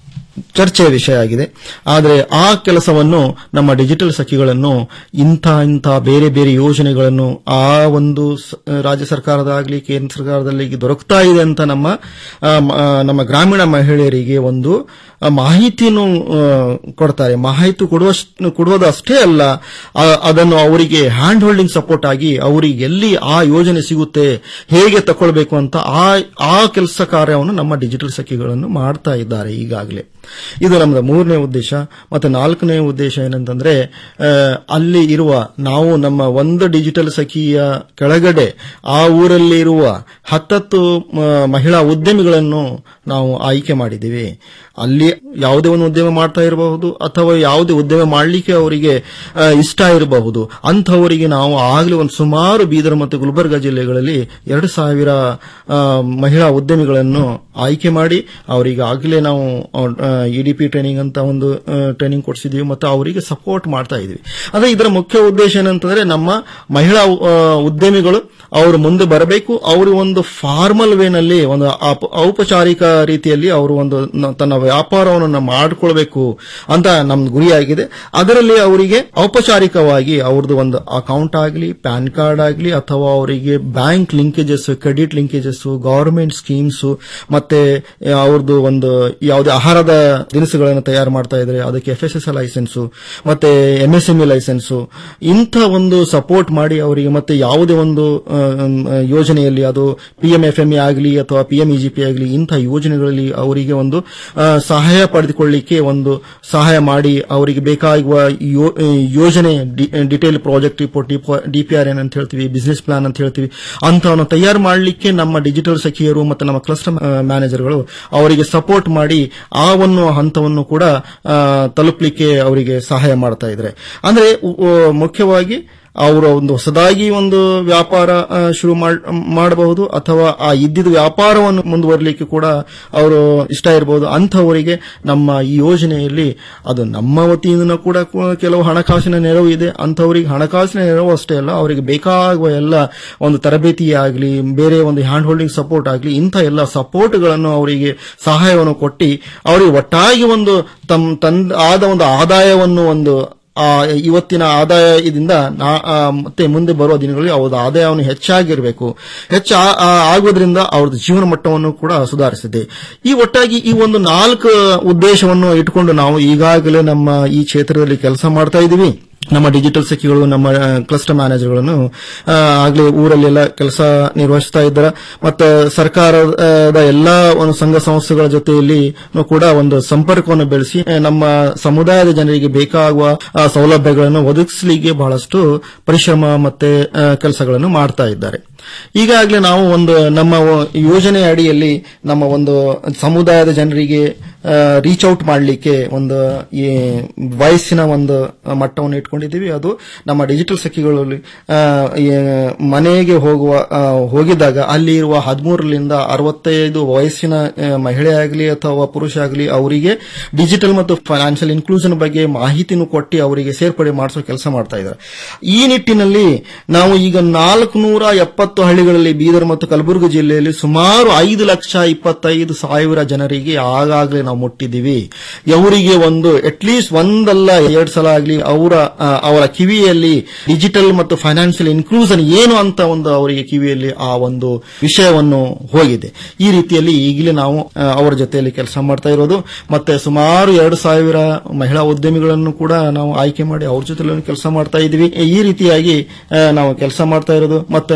ಚರ್ಚೆಯ ವಿಷಯ ಆಗಿದೆ ಆದರೆ ಆ ಕೆಲಸವನ್ನು ನಮ್ಮ ಡಿಜಿಟಲ್ ಸಖಿಗಳನ್ನು ಇಂಥ ಇಂಥ ಬೇರೆ ಬೇರೆ ಯೋಜನೆಗಳನ್ನು ಆ ಒಂದು ಸ- ರಾಜ್ಯ ಸರ್ಕಾರದಾಗಲಿ ಕೇಂದ್ರ ಸರ್ಕಾರದಲ್ಲಿ ದೊರಕ್ತಾ ಇದೆ ಅಂತ ನಮ್ಮ ಆ, ಮ- ಆ, ನಮ್ಮ ಗ್ರಾಮೀಣ ಮಹಿಳೆಯರಿಗೆ ಒಂದು ಆ, ಮಾಹಿತಿಯನ್ನು ಆ, ಕೊಡ್ತಾರೆ ಮಾಹಿತಿ ಕೊಡುವಷ್ಟು ಕೊಡುವುದು ಅಷ್ಟೇ ಅಲ್ಲ ಆ, ಅದನ್ನು ಅವರಿಗೆ ಹ್ಯಾಂಡ್ ಹೋಲ್ಡಿಂಗ್ ಸಪೋರ್ಟ್ ಆಗಿ ಅವರಿಗೆ ಎಲ್ಲಿ ಆ ಯೋಜನೆ ಸಿಗುತ್ತೆ ಹೇಗೆ ತಗೊಳ್ಬೇಕು ಅಂತ ಆ ಆ ಕೆಲಸ ಕಾರ್ಯವನ್ನು ನಮ್ಮ ಡಿಜಿಟಲ್ ಸಖಿಗಳನ್ನು ಮಾಡ್ತಾ ಇದ್ದಾರೆ ಈಗಾಗಲೇ ಇದು ನಮ್ಮದ ಮೂರನೇ ಉದ್ದೇಶ ಮತ್ತೆ ನಾಲ್ಕನೇ ಉದ್ದೇಶ ಏನಂತಂದ್ರೆ ಆ, ಅಲ್ಲಿ ಇರುವ ನಾವು ನಮ್ಮ ಒಂದು ಡಿಜಿಟಲ್ ಸಖಿಯ ಕೆಳಗಡೆ ಆ ಊರಲ್ಲಿ ಇರುವ ಹತ್ತತ್ತು ಮ, ಮಹಿಳಾ ಉದ್ಯಮಿಗಳನ್ನು ನಾವು ಆಯ್ಕೆ ಮಾಡಿದ್ದೀವಿ ಅಲ್ಲಿ ಯಾವುದೇ ಒಂದು ಉದ್ಯಮ ಮಾಡ್ತಾ ಇರಬಹುದು ಅಥವಾ ಯಾವುದೇ ಉದ್ಯಮ ಮಾಡಲಿಕ್ಕೆ ಅವರಿಗೆ ಆ, ಇಷ್ಟ ಇರಬಹುದು ಅಂಥವರಿಗೆ ನಾವು ಆಗಲೇ ಒಂದು ಸುಮಾರು ಬೀದರ್ ಮತ್ತು ಗುಲ್ಬರ್ಗ ಜಿಲ್ಲೆಗಳಲ್ಲಿ ಎರಡು ಸಾವಿರ ಆ, ಮಹಿಳಾ ಉದ್ಯಮಿಗಳನ್ನು ಆಯ್ಕೆ ಮಾಡಿ ಅವರಿಗೆ ಆಗಲೇ ನಾವು ಇಡಿಪಿ ಟ್ರೈನಿಂಗ್ ಅಂತ ಒಂದು ಟ್ರೈನಿಂಗ್ ಕೊಡಿಸಿದೀವಿ ಮತ್ತು ಅವರಿಗೆ ಸಪೋರ್ಟ್ ಮಾಡ್ತಾ ಇದೀವಿ ಅಂದ್ರೆ ಇದರ ಮುಖ್ಯ ಉದ್ದೇಶ ಏನಂತಂದ್ರೆ ನಮ್ಮ ಮಹಿಳಾ ಆ, ಉದ್ಯಮಿಗಳು ಅವರು ಮುಂದೆ ಬರಬೇಕು ಅವರು ಒಂದು ಫಾರ್ಮಲ್ ವೇನಲ್ಲಿ ಒಂದು ಔಪ- ಔಪಚಾರಿಕ ರೀತಿಯಲ್ಲಿ ಅವರು ಒಂದು ನ- ತನ್ನ ವ್ಯಾಪಾರವನ್ನು ಮಾಡಿಕೊಳ್ಬೇಕು ಅಂತ ನಮ್ಮ ಗುರಿಯಾಗಿದೆ ಅದರಲ್ಲಿ ಅವರಿಗೆ ಔಪಚಾರಿಕವಾಗಿ ಅವ್ರದ್ದು ಒಂದು ಅಕೌಂಟ್ ಆಗಲಿ ಪ್ಯಾನ್ ಕಾರ್ಡ್ ಆಗಲಿ ಅಥವಾ ಅವರಿಗೆ bank linkages credit linkages government schemes ಮತ್ತೆ ಅವ್ರದ್ದು ಒಂದು ಯಾವುದೇ ಆಹಾರದ ದಿನಸುಗಳನ್ನು ತಯಾರು ಮಾಡ್ತಾ ಇದ್ರೆ ಅದಕ್ಕೆ ಎಫ್ ಎಸ್ ಎಸ್ ಲೈಸೆನ್ಸ್ ಮತ್ತೆ ಎಂ ಎಸ್ ಎಂಇ ಲೈಸೆನ್ಸ್ ಇಂಥ ಒಂದು ಸಪೋರ್ಟ್ ಮಾಡಿ ಅವರಿಗೆ ಮತ್ತೆ ಯಾವುದೇ ಒಂದು ಆ, ಆ, ಯೋಜನೆಯಲ್ಲಿ ಅದು ಪಿ ಎಂ ಎಫ್ ಎಂ ಆಗಲಿ ಅಥವಾ ಪಿ ಎಂ ಇಜಿಪಿ ಆಗಲಿ ಇಂಥ ಯೋಜನೆಗಳಲ್ಲಿ ಅವರಿಗೆ ಒಂದು ಆ, ಸಹಾಯ ಪಡೆದುಕೊಳ್ಳಿಕ್ಕೆ ಒಂದು ಸಹಾಯ ಮಾಡಿ ಅವರಿಗೆ ಬೇಕಾಗುವ ಯೋ- ಆ, ಯೋಜನೆ ಡಿಟೇಲ್ ಪ್ರಾಜೆಕ್ಟ್ ರಿಪೋರ್ಟ್ ಡಿಪಿಆರ್ ಎನ್ ಅಂತ ಹೇಳ್ತೀವಿ ಬಿಸಿನೆಸ್ ಪ್ಲಾನ್ ಅಂತ ಹೇಳ್ತೀವಿ ಅಂತವನ್ನು ತಯಾರು ಮಾಡಲಿಕ್ಕೆ ನಮ್ಮ ಡಿಜಿಟಲ್ ಸಖಿಯರು ಮತ್ತು ನಮ್ಮ ಕ್ಲಸ್ಟರ್ ಮ್ಯಾನೇಜರ್ಗಳು ಅವರಿಗೆ ಸಪೋರ್ಟ್ ಮಾಡಿ ಆ ಒಂದು ಹಂತವನ್ನು ಕೂಡ ಆ, ತಲುಪಲಿಕ್ಕೆ ಅವರಿಗೆ ಸಹಾಯ ಮಾಡ್ತಾ ಇದ್ದಾರೆ ಅಂದ್ರೆ ಉ- ಉ- ಮುಖ್ಯವಾಗಿ ಅವರು ಒಂದು ಹೊಸದಾಗಿ ಒಂದು ವ್ಯಾಪಾರ ಆ, ಶುರು ಮಾಡ್- ಮಾಡಬಹುದು ಅಥವಾ ಆ ಇದ್ದಿದ್ದ ವ್ಯಾಪಾರವನ್ನು ಮುಂದುವರಲಿಕ್ಕೆ ಕೂಡ ಅವರು ಇಷ್ಟ ಇರಬಹುದು ಅಂಥವರಿಗೆ ನಮ್ಮ ಈ ಯೋಜನೆಯಲ್ಲಿ ಅದು ನಮ್ಮ ವತಿಯಿಂದ ಕೂಡ ಕು- ಕೆಲವು ಹಣಕಾಸಿನ ನೆರವು ಇದೆ ಅಂಥವರಿಗೆ ಹಣಕಾಸಿನ ನೆರವು ಅಷ್ಟೇ ಅಲ್ಲ ಅವರಿಗೆ ಬೇಕಾಗುವ ಎಲ್ಲ ಒಂದು ತರಬೇತಿ ಆಗಲಿ ಬೇರೆ ಒಂದು ಹ್ಯಾಂಡ್ ಹೋಲ್ಡಿಂಗ್ ಸಪೋರ್ಟ್ ಆಗಲಿ ಇಂಥ ಎಲ್ಲ ಸಪೋರ್ಟ್ಗಳನ್ನು ಅವರಿಗೆ ಸಹಾಯವನ್ನು ಕೊಟ್ಟು ಅವರಿಗೆ ಒಟ್ಟಾಗಿ ಒಂದು ತಮ್ಮ ತಂದ ಆದ ಒಂದು ಆದಾಯವನ್ನು ಒಂದು ಆ ಇವತ್ತಿನ ಆದಾಯ ಇದರಿಂದ ನಾ- ಆ, ಮತ್ತೆ ಮುಂದೆ ಬರುವ ದಿನಗಳಲ್ಲಿ ಅವ್ರದ್ದು ಆದಾಯವನ್ನು ಹೆಚ್ಚಾಗಿರಬೇಕು ಹೆಚ್ಚು ಆ- ಆ- ಆಗುವುದರಿಂದ ಅವ್ರದ್ದು ಜೀವನ ಮಟ್ಟವನ್ನು ಕೂಡ ಸುಧಾರಿಸಿದೆ ಈ ಒಟ್ಟಾಗಿ ಈ ಒಂದು ನಾಲ್ಕು ಉದ್ದೇಶವನ್ನು ಇಟ್ಟುಕೊಂಡು ನಾವು ಈಗಾಗಲೇ ನಮ್ಮ ಈ ಕ್ಷೇತ್ರದಲ್ಲಿ ಕೆಲಸ ಮಾಡ್ತಾ ಇದ್ದೀವಿ ನಮ್ಮ ಡಿಜಿಟಲ್ ಸಖಿಗಳು ನಮ್ಮ ಕ್ಲಸ್ಟರ್ ಮ್ಯಾನೇಜರ್ಗಳನ್ನು ಆಗಲೇ ಊರಲ್ಲೆಲ್ಲ ಕೆಲಸ ನಿರ್ವಹಿಸ್ತಾ ಇದ್ದಾರೆ ಮತ್ತು ಸರ್ಕಾರದ ಎಲ್ಲಾ ಒಂದು ಸಂಘ ಸಂಸ್ಥೆಗಳ ಜೊತೆಯಲ್ಲಿ ಕೂಡ ಒಂದು ಸಂಪರ್ಕವನ್ನು ಬೆಳೆಸಿ ಆ, ನಮ್ಮ ಸಮುದಾಯದ ಜನರಿಗೆ ಬೇಕಾಗುವ ಆ, ಸೌಲಭ್ಯಗಳನ್ನು ಒದಗಿಸಲಿಕ್ಕೆ ಬಹಳಷ್ಟು ಪರಿಶ್ರಮ ಮತ್ತೆ ಕೆಲಸಗಳನ್ನು ಮಾಡ್ತಾ ಇದ್ದಾರೆ ಈಗಾಗಲೇ ನಾವು ಒಂದು ನಮ್ಮ ಒ- ಯೋಜನೆ ಅಡಿಯಲ್ಲಿ ನಮ್ಮ ಒಂದು ಸಮುದಾಯದ ಜನರಿಗೆ ರೀಚ್ ಔಟ್ ಮಾಡಲಿಕ್ಕೆ ಒಂದು ಈ ವಯಸ್ಸಿನ ಒಂದು ಮಟ್ಟವನ್ನು ಇಟ್ಕೊಂಡಿದ್ದೀವಿ ಅದು ನಮ್ಮ ಡಿಜಿಟಲ್ ಸಖಿಗಳಲ್ಲಿ ಆ, ಈ ಮನೆಗೆ ಹೋಗುವ ಆ, ಹೋಗಿದ್ದಾಗ ಅಲ್ಲಿ ಇರುವ ಹದಿಮೂರರಿಂದ ಅರವತ್ತೈದು ವಯಸ್ಸಿನ ಆ, ಮಹಿಳೆ ಆಗಲಿ ಅಥವಾ ಪುರುಷ ಆಗಲಿ ಅವರಿಗೆ ಡಿಜಿಟಲ್ ಮತ್ತು ಫೈನಾನ್ಷಿಯಲ್ ಇನ್ಕ್ಲೂಷನ್ ಬಗ್ಗೆ ಮಾಹಿತಿನೂ ಕೊಟ್ಟು ಅವರಿಗೆ ಸೇರ್ಪಡೆ ಮಾಡಿಸೋ ಕೆಲಸ ಮಾಡ್ತಾ ಇದ್ದಾರೆ ಈ ನಿಟ್ಟಿನಲ್ಲಿ ನಾವು ಈಗ ನಾಲ್ಕು ನೂರ ಎಪ್ಪತ್ತು ಹಳ್ಳಿಗಳಲ್ಲಿ ಬೀದರ್ ಮತ್ತು ಕಲಬುರಗಿ ಜಿಲ್ಲೆಯಲ್ಲಿ ಸುಮಾರು ಐದು ಲಕ್ಷ ಇಪ್ಪತ್ತೈದು ಸಾವಿರ ಜನರಿಗೆ ಆಗಾಗಲೇ ನಾವು ಮುಟ್ಟಿದ್ದೀವಿ ಅವರಿಗೆ ಒಂದು ಅಟ್ಲೀಸ್ಟ್ ಒಂದಲ್ಲ ಎರಡು ಸಲ ಆಗಲಿ ಅವರ ಆ, ಅವರ ಕಿವಿಯಲ್ಲಿ ಡಿಜಿಟಲ್ ಮತ್ತು ಫೈನಾನ್ಷಿಯಲ್ ಇನ್ಕ್ಲೂಷನ್ ಏನು ಅಂತ ಒಂದು ಅವರಿಗೆ ಕಿವಿಯಲ್ಲಿ ಆ ಒಂದು ವಿಷಯವನ್ನು ಹೋಗಿದೆ ಈ ರೀತಿಯಲ್ಲಿ ಈಗಲೇ ನಾವು ಆ, ಅವರ ಜೊತೆಯಲ್ಲಿ ಕೆಲಸ ಮಾಡ್ತಾ ಇರೋದು ಮತ್ತೆ ಸುಮಾರು ಎರಡು ಸಾವಿರ ಮಹಿಳಾ ಉದ್ಯಮಿಗಳನ್ನು ಕೂಡ ನಾವು ಆಯ್ಕೆ ಮಾಡಿ ಅವ್ರ ಜೊತೆ ಕೆಲಸ ಮಾಡ್ತಾ ಇದ್ದೀವಿ ಈ ರೀತಿಯಾಗಿ ಆ, ನಾವು ಕೆಲಸ ಮಾಡ್ತಾ ಇರೋದು ಮತ್ತೆ ಈಗಾಗಲೇ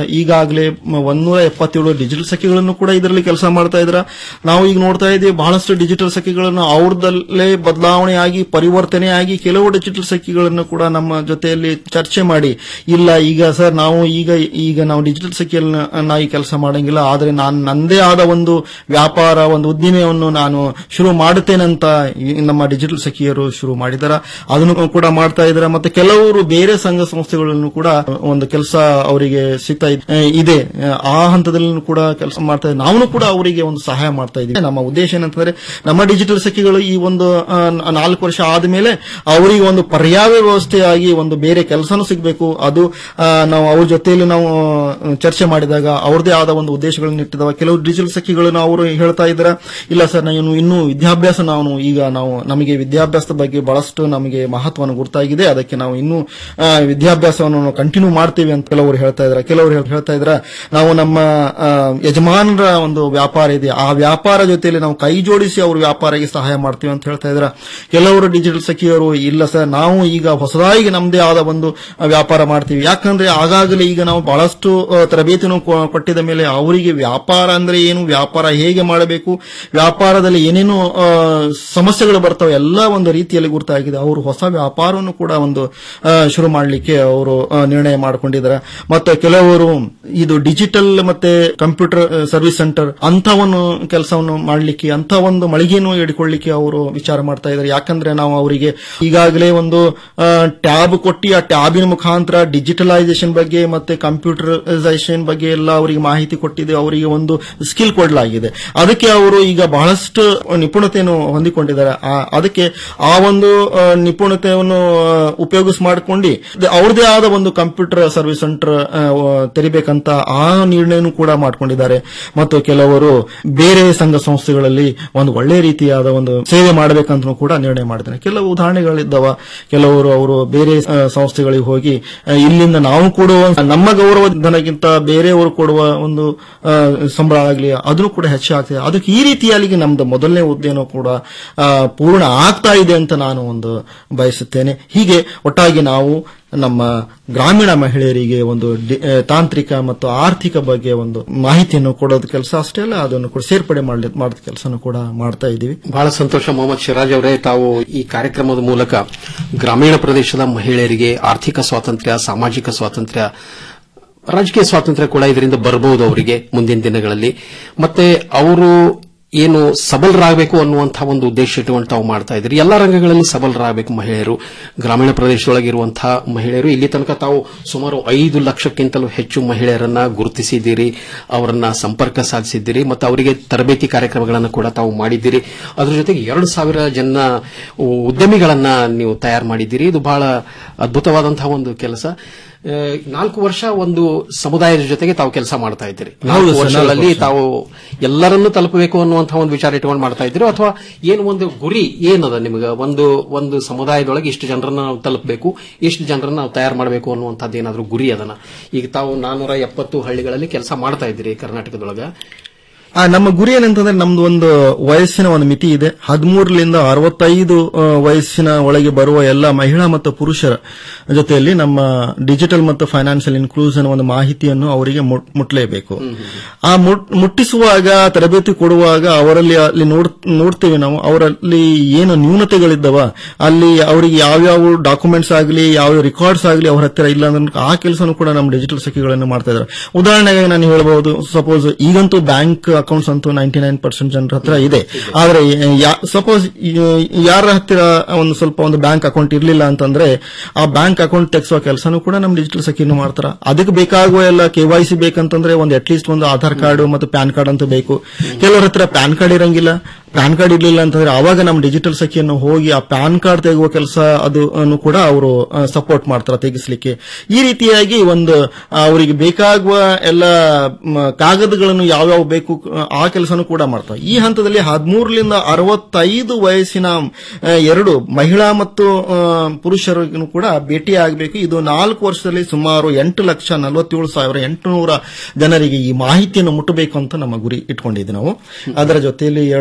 ಈಗಾಗಲೇ ಒಂದೂರ ಎಪ್ಪತ್ತೇಳು ಡಿಜಿಟಲ್ ಸಖಿಗಳನ್ನು ಕೂಡ ಇದರಲ್ಲಿ ಕೆಲಸ ಮಾಡ್ತಾ ಇದ್ರ ನಾವು ಈಗ ನೋಡ್ತಾ ಇದ್ದೀವಿ ಬಹಳಷ್ಟು ಡಿಜಿಟಲ್ ಸಖಿಗಳನ್ನು ಅವ್ರದಲ್ಲೇ ಬದಲಾವಣೆಯಾಗಿ ಪರಿವರ್ತನೆಯಾಗಿ ಕೆಲವು ಡಿಜಿಟಲ್ ಸಖಿಗಳನ್ನು ಕೂಡ ನಮ್ಮ ಜೊತೆಯಲ್ಲಿ ಚರ್ಚೆ ಮಾಡಿ ಇಲ್ಲ ಈಗ ಸರ್ ನಾವು ಈಗ ಈಗ ನಾವು ಡಿಜಿಟಲ್ ಸಖಿಯಲ್ಲಿ ನಾ ಈ ಕೆಲಸ ಮಾಡಂಗಿಲ್ಲ ಆದ್ರೆ ನಾನು ನಂದೇ ಆದ ಒಂದು ವ್ಯಾಪಾರ ಒಂದು ಉದ್ದಿಮೆಯನ್ನು ನಾನು ಶುರು ಮಾಡುತ್ತೇನಂತ ಈ ನಮ್ಮ ಡಿಜಿಟಲ್ ಸಖಿಯರು ಶುರು ಮಾಡಿದಾರ ಅದನ್ನು ಕೂಡ ಮಾಡ್ತಾ ಇದ್ದಾರೆ ಮತ್ತೆ ಕೆಲವರು ಬೇರೆ ಸಂಘ ಸಂಸ್ಥೆಗಳನ್ನು ಕೂಡ ಒಂದು ಕೆಲಸ ಅವರಿಗೆ ಸಿಗ್ತಾ ಇದ್- ಇದೆ ಆ ಹಂತದಲ್ಲಿ ಕೂಡ ಕೆಲಸ ಮಾಡ್ತಾ ಇದ್ದಾರೆ ನಾವು ಕೂಡ ಅವರಿಗೆ ಒಂದು ಸಹಾಯ ಮಾಡ್ತಾ ಇದ್ದೀವಿ ನಮ್ಮ ಉದ್ದೇಶ ಏನಂತಂದ್ರೆ ನಮ್ಮ ಡಿಜಿಟಲ್ ಸಖಿಗಳು ಈ ಒಂದು ಆ, ನಾಲ್ಕು ವರ್ಷ ಆದ್ಮೇಲೆ ಅವರಿಗೆ ಒಂದು ಪರ್ಯಾಯ ವ್ಯವಸ್ಥೆಯಾಗಿ ಒಂದು ಬೇರೆ ಕೆಲಸನೂ ಸಿಗಬೇಕು ಅದು ಆ, ನಾವು ಅವ್ರ ಜೊತೆಯಲ್ಲಿ ನಾವು ಆ, ಚರ್ಚೆ ಮಾಡಿದಾಗ ಅವ್ರದೇ ಆದ ಒಂದು ಉದ್ದೇಶಗಳನ್ನು ಇಟ್ಟಿದ್ದಾವ ಕೆಲವು ಡಿಜಿಟಲ್ ಸಖಿಗಳನ್ನು ಅವರು ಹೇಳ್ತಾ ಇದ್ದಾರೆ ಇಲ್ಲ ಸರ್ ನಾನು ಇನ್ನೂ ವಿದ್ಯಾಭ್ಯಾಸ ನಾವು ಈಗ ನಾವು ನಮಗೆ ವಿದ್ಯಾಭ್ಯಾಸದ ಬಗ್ಗೆ ಬಹಳಷ್ಟು ನಮಗೆ ಮಹತ್ವವನ್ನು ಗುರ್ತಾಗಿದೆ ಅದಕ್ಕೆ ನಾವು ಇನ್ನೂ ಆ, ವಿದ್ಯಾಭ್ಯಾಸವನ್ನು ನಾವು ಕಂಟಿನ್ಯೂ ಮಾಡ್ತೀವಿ ಅಂತ ಕೆಲವರು ಹೇಳ್ತಾ ಇದ್ದಾರೆ ಕೆಲವರು ಹೇಳ್- ಹೇಳ್ತಾ ಇದ್ದಾರೆ ನಾವು ನಮ್ಮ ಆ, ಯಜಮಾನರ ಒಂದು ವ್ಯಾಪಾರ ಇದೆ ಆ ವ್ಯಾಪಾರ ಜೊತೆಯಲ್ಲಿ ನಾವು ಕೈ ಜೋಡಿಸಿ ಅವ್ರ ವ್ಯಾಪಾರಕ್ಕೆ ಸಹಾಯ ಮಾಡ್ತೀವಿ ಅಂತ ಹೇಳ್ತಾ ಇದ್ದಾರೆ ಕೆಲವರು ಡಿಜಿಟಲ್ ಸಖಿಯರು ಇಲ್ಲ ಸರ್ ನಾವು ಈಗ ಹೊಸದಾಗಿ ನಮ್ಮದೇ ಆದ ಒಂದು ಆ, ವ್ಯಾಪಾರ ಮಾಡ್ತೀವಿ ಯಾಕಂದ್ರೆ ಆಗಾಗಲೇ ಈಗ ನಾವು ಬಹಳಷ್ಟು ಆ, ತರಬೇತಿಯನ್ನು ಕೊ- ಕೊಟ್ಟಿದ ಮೇಲೆ ಅವರಿಗೆ ವ್ಯಾಪಾರ ಅಂದ್ರೆ ಏನು ವ್ಯಾಪಾರ ಹೇಗೆ ಮಾಡಬೇಕು ವ್ಯಾಪಾರದಲ್ಲಿ ಏನೇನು ಆ, ಸಮಸ್ಯೆಗಳು ಬರ್ತವೆ ಎಲ್ಲ ಒಂದು ರೀತಿಯಲ್ಲಿ ಗುರ್ತಾಗಿದೆ ಅವರು ಹೊಸ ವ್ಯಾಪಾರವನ್ನು ಕೂಡ ಒಂದು ಆ, ಶುರು ಮಾಡಲಿಕ್ಕೆ ಅವರು ಆ, ನಿರ್ಣಯ ಮಾಡಿಕೊಂಡಿದ್ದಾರೆ ಮತ್ತೆ ಕೆಲವರು ಇದು ಡಿಜಿಟಲ್ ಮತ್ತೆ ಕಂಪ್ಯೂಟರ್ ಸರ್ವಿಸ್ ಸೆಂಟರ್ ಅಂತ ಒಂದು ಕೆಲಸವನ್ನು ಮಾಡಲಿಕ್ಕೆ ಅಂತ ಒಂದು ಮಳಿಗೆಯನ್ನು ಹಿಡ್ಕೊಳ್ಳಿಕ್ಕೆ ಅವರು ವಿಚಾರ ಮಾಡ್ತಾ ಇದ್ದಾರೆ ಯಾಕಂದ್ರೆ ನಾವು ಅವರಿಗೆ ಈಗಾಗಲೇ ಒಂದು ಟ್ಯಾಬ್ ಕೊಟ್ಟು ಆ ಟ್ಯಾಬಿನ ಮುಖಾಂತರ ಡಿಜಿಟಲೈಸೇಷನ್ ಬಗ್ಗೆ ಮತ್ತೆ ಕಂಪ್ಯೂಟರೈಸೇಷನ್ ಬಗ್ಗೆ ಎಲ್ಲ ಅವರಿಗೆ ಮಾಹಿತಿ ಕೊಟ್ಟಿದೆ ಅವರಿಗೆ ಒಂದು ಸ್ಕಿಲ್ ಕೊಡಲಾಗಿದೆ ಅದಕ್ಕೆ ಅವರು ಈಗ ಬಹಳಷ್ಟು ನಿಪುಣತೆಯನ್ನು ಹೊಂದಿಕೊಂಡಿದ್ದಾರೆ ಆ- ಅದಕ್ಕೆ ಆ ಒಂದು ಆ, ನಿಪುಣತೆಯನ್ನು ಉಪಯೋಗಿಸ್ ಮಾಡಿಕೊಂಡು ಅವ್ರದೇ ಆದ ಒಂದು ಕಂಪ್ಯೂಟರ್ ಸರ್ವಿಸ್ ಸೆಂಟರ್ ತೆರಿಬೇಕಂತ ಆ ನಿರ್ಣಯನೂ ಕೂಡ ಮಾಡ್ಕೊಂಡಿದ್ದಾರೆ ಮತ್ತು ಕೆಲವರು ಬೇರೆ ಸಂಘ ಸಂಸ್ಥೆಗಳಲ್ಲಿ ಒಂದು ಒಳ್ಳೆ ರೀತಿಯಾದ ಒಂದು ಸೇವೆ ಮಾಡಬೇಕಂತ ಕೂಡ ನಿರ್ಣಯ ಮಾಡಿದ್ದಾರೆ ಕೆಲವು ಉದಾಹರಣೆಗಳಿದ್ದಾವ ಕೆಲವರು ಅವರು ಬೇರೆ ಆ, ಸಂಸ್ಥೆಗಳಿಗೆ ಹೋಗಿ ಆ, ಇಲ್ಲಿಂದ ನಾವು ಕೊಡುವ ನಮ್ಮ ಗೌರವ ಧನಕ್ಕಿಂತ ಬೇರೆಯವರು ಕೊಡುವ ಒಂದು ಆ, ಸಂಬಳ ಆಗಲಿ ಅದನ್ನು ಕೂಡ ಹೆಚ್ಚಾಗ್ತದೆ ಅದಕ್ಕೆ ಈ ರೀತಿಯಾಗಿ ನಮ್ದು ಮೊದಲನೇ ಹುದ್ದೆನೂ ಕೂಡ ಆ, ಪೂರ್ಣ ಆಗ್ತಾ ಇದೆ ಅಂತ ನಾನು ಒಂದು ಬಯಸುತ್ತೇನೆ ಹೀಗೆ ಒಟ್ಟಾಗಿ ನಾವು ನಮ್ಮ ಗ್ರಾಮೀಣ ಮಹಿಳೆಯರಿಗೆ ಒಂದು ಡಿ- ಆ, ತಾಂತ್ರಿಕ ಮತ್ತು ಆರ್ಥಿಕ ಬಗ್ಗೆ ಒಂದು ಮಾಹಿತಿಯನ್ನು ಕೊಡೋದು ಕೆಲಸ ಅಷ್ಟೇ ಅಲ್ಲ ಅದನ್ನು ಕೂಡ ಸೇರ್ಪಡೆ ಮಾಡಲಿ ಮಾಡೋದ ಕೆಲಸನೂ ಕೂಡ ಮಾಡ್ತಾ ಇದ್ದೀವಿ ಬಹಳ ಸಂತೋಷ ಮೊಹಮ್ಮದ್ ಸಿರಾಜ್ ಅವರೇ ತಾವು ಈ ಕಾರ್ಯಕ್ರಮದ ಮೂಲಕ ಗ್ರಾಮೀಣ ಪ್ರದೇಶದ ಮಹಿಳೆಯರಿಗೆ ಆರ್ಥಿಕ ಸ್ವಾತಂತ್ರ್ಯ ಸಾಮಾಜಿಕ ಸ್ವಾತಂತ್ರ್ಯ ರಾಜಕೀಯ ಸ್ವಾತಂತ್ರ್ಯ ಕೂಡ ಇದರಿಂದ ಬರಬಹುದು ಅವರಿಗೆ ಮುಂದಿನ ದಿನಗಳಲ್ಲಿ ಮತ್ತೆ ಅವರು ಏನು ಸಬಲರಾಗಬೇಕು ಅನ್ನುವಂತಹ ಒಂದು ಉದ್ದೇಶ ಇಟ್ಟುಕೊಂಡು ತಾವು ಮಾಡ್ತಾ ಇದ್ದೀರಿ ಎಲ್ಲಾ ರಂಗಗಳಲ್ಲಿ ಸಬಲರಾಗಬೇಕು ಮಹಿಳೆಯರು ಗ್ರಾಮೀಣ ಪ್ರದೇಶದೊಳಗಿರುವಂತಹ ಮಹಿಳೆಯರು ಇಲ್ಲಿ ತನಕ ತಾವು ಸುಮಾರು ಐದು ಲಕ್ಷಕ್ಕಿಂತಲೂ ಹೆಚ್ಚು ಮಹಿಳೆಯರನ್ನ ಗುರುತಿಸಿದ್ದೀರಿ ಅವರನ್ನ ಸಂಪರ್ಕ ಸಾಧಿಸಿದ್ದೀರಿ ಮತ್ತು ಅವರಿಗೆ ತರಬೇತಿ ಕಾರ್ಯಕ್ರಮಗಳನ್ನು ಕೂಡ ತಾವು ಮಾಡಿದ್ದೀರಿ ಅದರ ಜೊತೆಗೆ ಎರಡು ಸಾವಿರ ಜನ ಉದ್ಯಮಿಗಳನ್ನ ನೀವು ತಯಾರು ಮಾಡಿದ್ದೀರಿ ಇದು ಬಹಳ ಅದ್ಭುತವಾದಂತಹ ಒಂದು ಕೆಲಸ ಆ, ನಾಲ್ಕು ವರ್ಷ ಒಂದು ಸಮುದಾಯದ ಜೊತೆಗೆ ತಾವು ಕೆಲಸ ಮಾಡ್ತಾ ಇದ್ದೀರಿ ಹೌದು ನಾಲ್ಕು ಸರ್, ವರ್ಷಗಳಲ್ಲಿ ನಾಲ್ಕು ವರ್ಷ. ತಾವು ಎಲ್ಲರನ್ನೂ ತಲುಪಬೇಕು ಅನ್ನುವಂತಹ ಒಂದು ವಿಚಾರ ಇಟ್ಕೊಂಡು ಮಾಡ್ತಾ ಇದ್ದೀರಿ ಅಥವಾ ಏನು ಒಂದು ಗುರಿ ಏನದ ನಿಮಗೆ ಒಂದು ಒಂದು ಸಮುದಾಯದೊಳಗೆ ಇಷ್ಟು ಜನರನ್ನ ನಾವು ತಲುಪಬೇಕು ಇಷ್ಟು ಜನರನ್ನ ನಾವು ತಯಾರು ಮಾಡಬೇಕು ಅನ್ನುವಂಥದ್ದು ಏನಾದರೂ ಗುರಿ ಅದನ್ನ ಈಗ ತಾವು ನಾನೂರ ಎಪ್ಪತ್ತು ಹಳ್ಳಿಗಳಲ್ಲಿ ಕೆಲಸ ಮಾಡ್ತಾ ಇದ್ದೀರಿ ಕರ್ನಾಟಕದೊಳಗ ಆ, ನಮ್ಮ ಗುರಿ ಏನಂತಂದ್ರೆ ನಮ್ದು ಒಂದು ವಯಸ್ಸಿನ ಒಂದು ಮಿತಿ ಇದೆ ಹದಿಮೂರರಿಂದ ಅರವತ್ತೈದು ಆ, ವಯಸ್ಸಿನ ಒಳಗೆ ಬರುವ ಎಲ್ಲ ಮಹಿಳಾ ಮತ್ತು ಪುರುಷರ ಜೊತೆಯಲ್ಲಿ ನಮ್ಮ ಡಿಜಿಟಲ್ ಮತ್ತು ಫೈನಾನ್ಷಿಯಲ್ ಇನ್ಕ್ಲೂಷನ್ ಒಂದು ಮಾಹಿತಿಯನ್ನು ಅವರಿಗೆ ಮುಟ್- ಮುಟ್ಲೇಬೇಕು ಆ ಮುಟ್- ಮುಟ್ಟಿಸುವಾಗ ತರಬೇತಿ ಕೊಡುವಾಗ ಅವರಲ್ಲಿ ಅಲ್ಲಿ ನೋಡ್ ನೋಡ್ತೇವೆ ನಾವು ಅವರಲ್ಲಿ ಏನು ನ್ಯೂನತೆಗಳಿದ್ದವ ಅಲ್ಲಿ ಅವರಿಗೆ ಯಾವ್ಯಾವ ಡಾಕ್ಯುಮೆಂಟ್ಸ್ ಆಗಲಿ ಯಾವ ರಿಕಾರ್ಡ್ಸ್ ಆಗಲಿ ಅವ್ರ ಹತ್ತಿರ ಇಲ್ಲ ಅಂದ್ರೆ ಆ ಕೆಲಸನೂ ಕೂಡ ನಮ್ಮ ಡಿಜಿಟಲ್ ಸಖಿಗಳನ್ನು ಮಾಡ್ತಾ ಇದ್ದಾರೆ ಉದಾಹರಣೆಗೆ ನಾನು ಹೇಳ್ಬಹುದು ಸಪೋಸ್ ಈಗಂತೂ ಬ್ಯಾಂಕ್ ಅಕೌಂಟ್ಸ್ ಅಂತೂ ನೈಂಟಿ ನೈನ್ ಪರ್ಸೆಂಟ್ ಜನರ ಹತ್ರ ಇದೆ ಆದ್ರೆ ಸಪೋಸ್ ಯಾರ ಹತ್ತಿರ ಒಂದು ಸ್ವಲ್ಪ ಒಂದು ಬ್ಯಾಂಕ್ ಅಕೌಂಟ್ ಇರಲಿಲ್ಲ ಅಂತಂದ್ರೆ ಆ ಬ್ಯಾಂಕ್ ಅಕೌಂಟ್ ತೆಗೆಸುವ ಕೆಲಸನೂ ಕೂಡ ನಮ್ಮ ಡಿಜಿಟಲ್ ಸಖಿಯನ್ನು ಮಾಡ್ತಾರ ಅದಕ್ಕೆ ಬೇಕಾಗುವ ಎಲ್ಲ ಕೆ ವೈ ಸಿ ಬೇಕಂತಂದ್ರೆ ಒಂದು ಅಟ್ಲೀಸ್ಟ್ ಒಂದು ಆಧಾರ್ ಕಾರ್ಡ್ ಮತ್ತು ಪ್ಯಾನ್ ಕಾರ್ಡ್ ಅಂತೂ ಬೇಕು ಕೆಲವರ ಹತ್ರ ಪ್ಯಾನ್ ಕಾರ್ಡ್ ಇರಂಗಿಲ್ಲ ಪ್ಯಾನ್ ಕಾರ್ಡ್ ಇರ್ಲಿಲ್ಲ ಅಂತಂದ್ರೆ ಅವಾಗ ನಮ್ಮ ಡಿಜಿಟಲ್ ಸಖಿಯನ್ನು ಹೋಗಿ ಆ ಪ್ಯಾನ್ ಕಾರ್ಡ್ ತೆಗುವ ಕೆಲಸ ಅದು ಅನ್ನು ಕೂಡ ಅವರು ಸಪೋರ್ಟ್ ಮಾಡ್ತಾರೆ ತೆಗಿಸ್ಲಿಕ್ಕೆ ಈ ರೀತಿಯಾಗಿ ಒಂದು ಆ, ಅವರಿಗೆ ಬೇಕಾಗುವ ಎಲ್ಲ ಮ, ಕಾಗದಗಳನ್ನು ಯಾವ್ಯಾವ ಬೇಕು ಆ ಕೆಲಸನೂ ಕೂಡ ಮಾಡ್ತಾರೆ ಈ ಹಂತದಲ್ಲಿ ಹದಿಮೂರರಿಂದ ಅರವತ್ತೈದು ವಯಸ್ಸಿನ ಆ, ಎರಡು ಮಹಿಳಾ ಮತ್ತು ಆ, ಪುರುಷರಿಗೂ ಕೂಡ ಭೇಟಿ ಆಗಬೇಕು ಇದು ನಾಲ್ಕು ವರ್ಷದಲ್ಲಿ ಸುಮಾರು ಎಂಟು ಲಕ್ಷ ನಲವತ್ತೇಳು ಸಾವಿರ ಎಂಟುನೂರ ಜನರಿಗೆ ಈ ಮಾಹಿತಿಯನ್ನು ಮುಟ್ಟಬೇಕು ಅಂತ ನಮ್ಮ ಗುರಿ ಇಟ್ಕೊಂಡಿದ್ವಿ ನಾವು ಅದರ ಜೊತೆಯಲ್ಲಿ ಎರಡ್ ಸಾವಿರ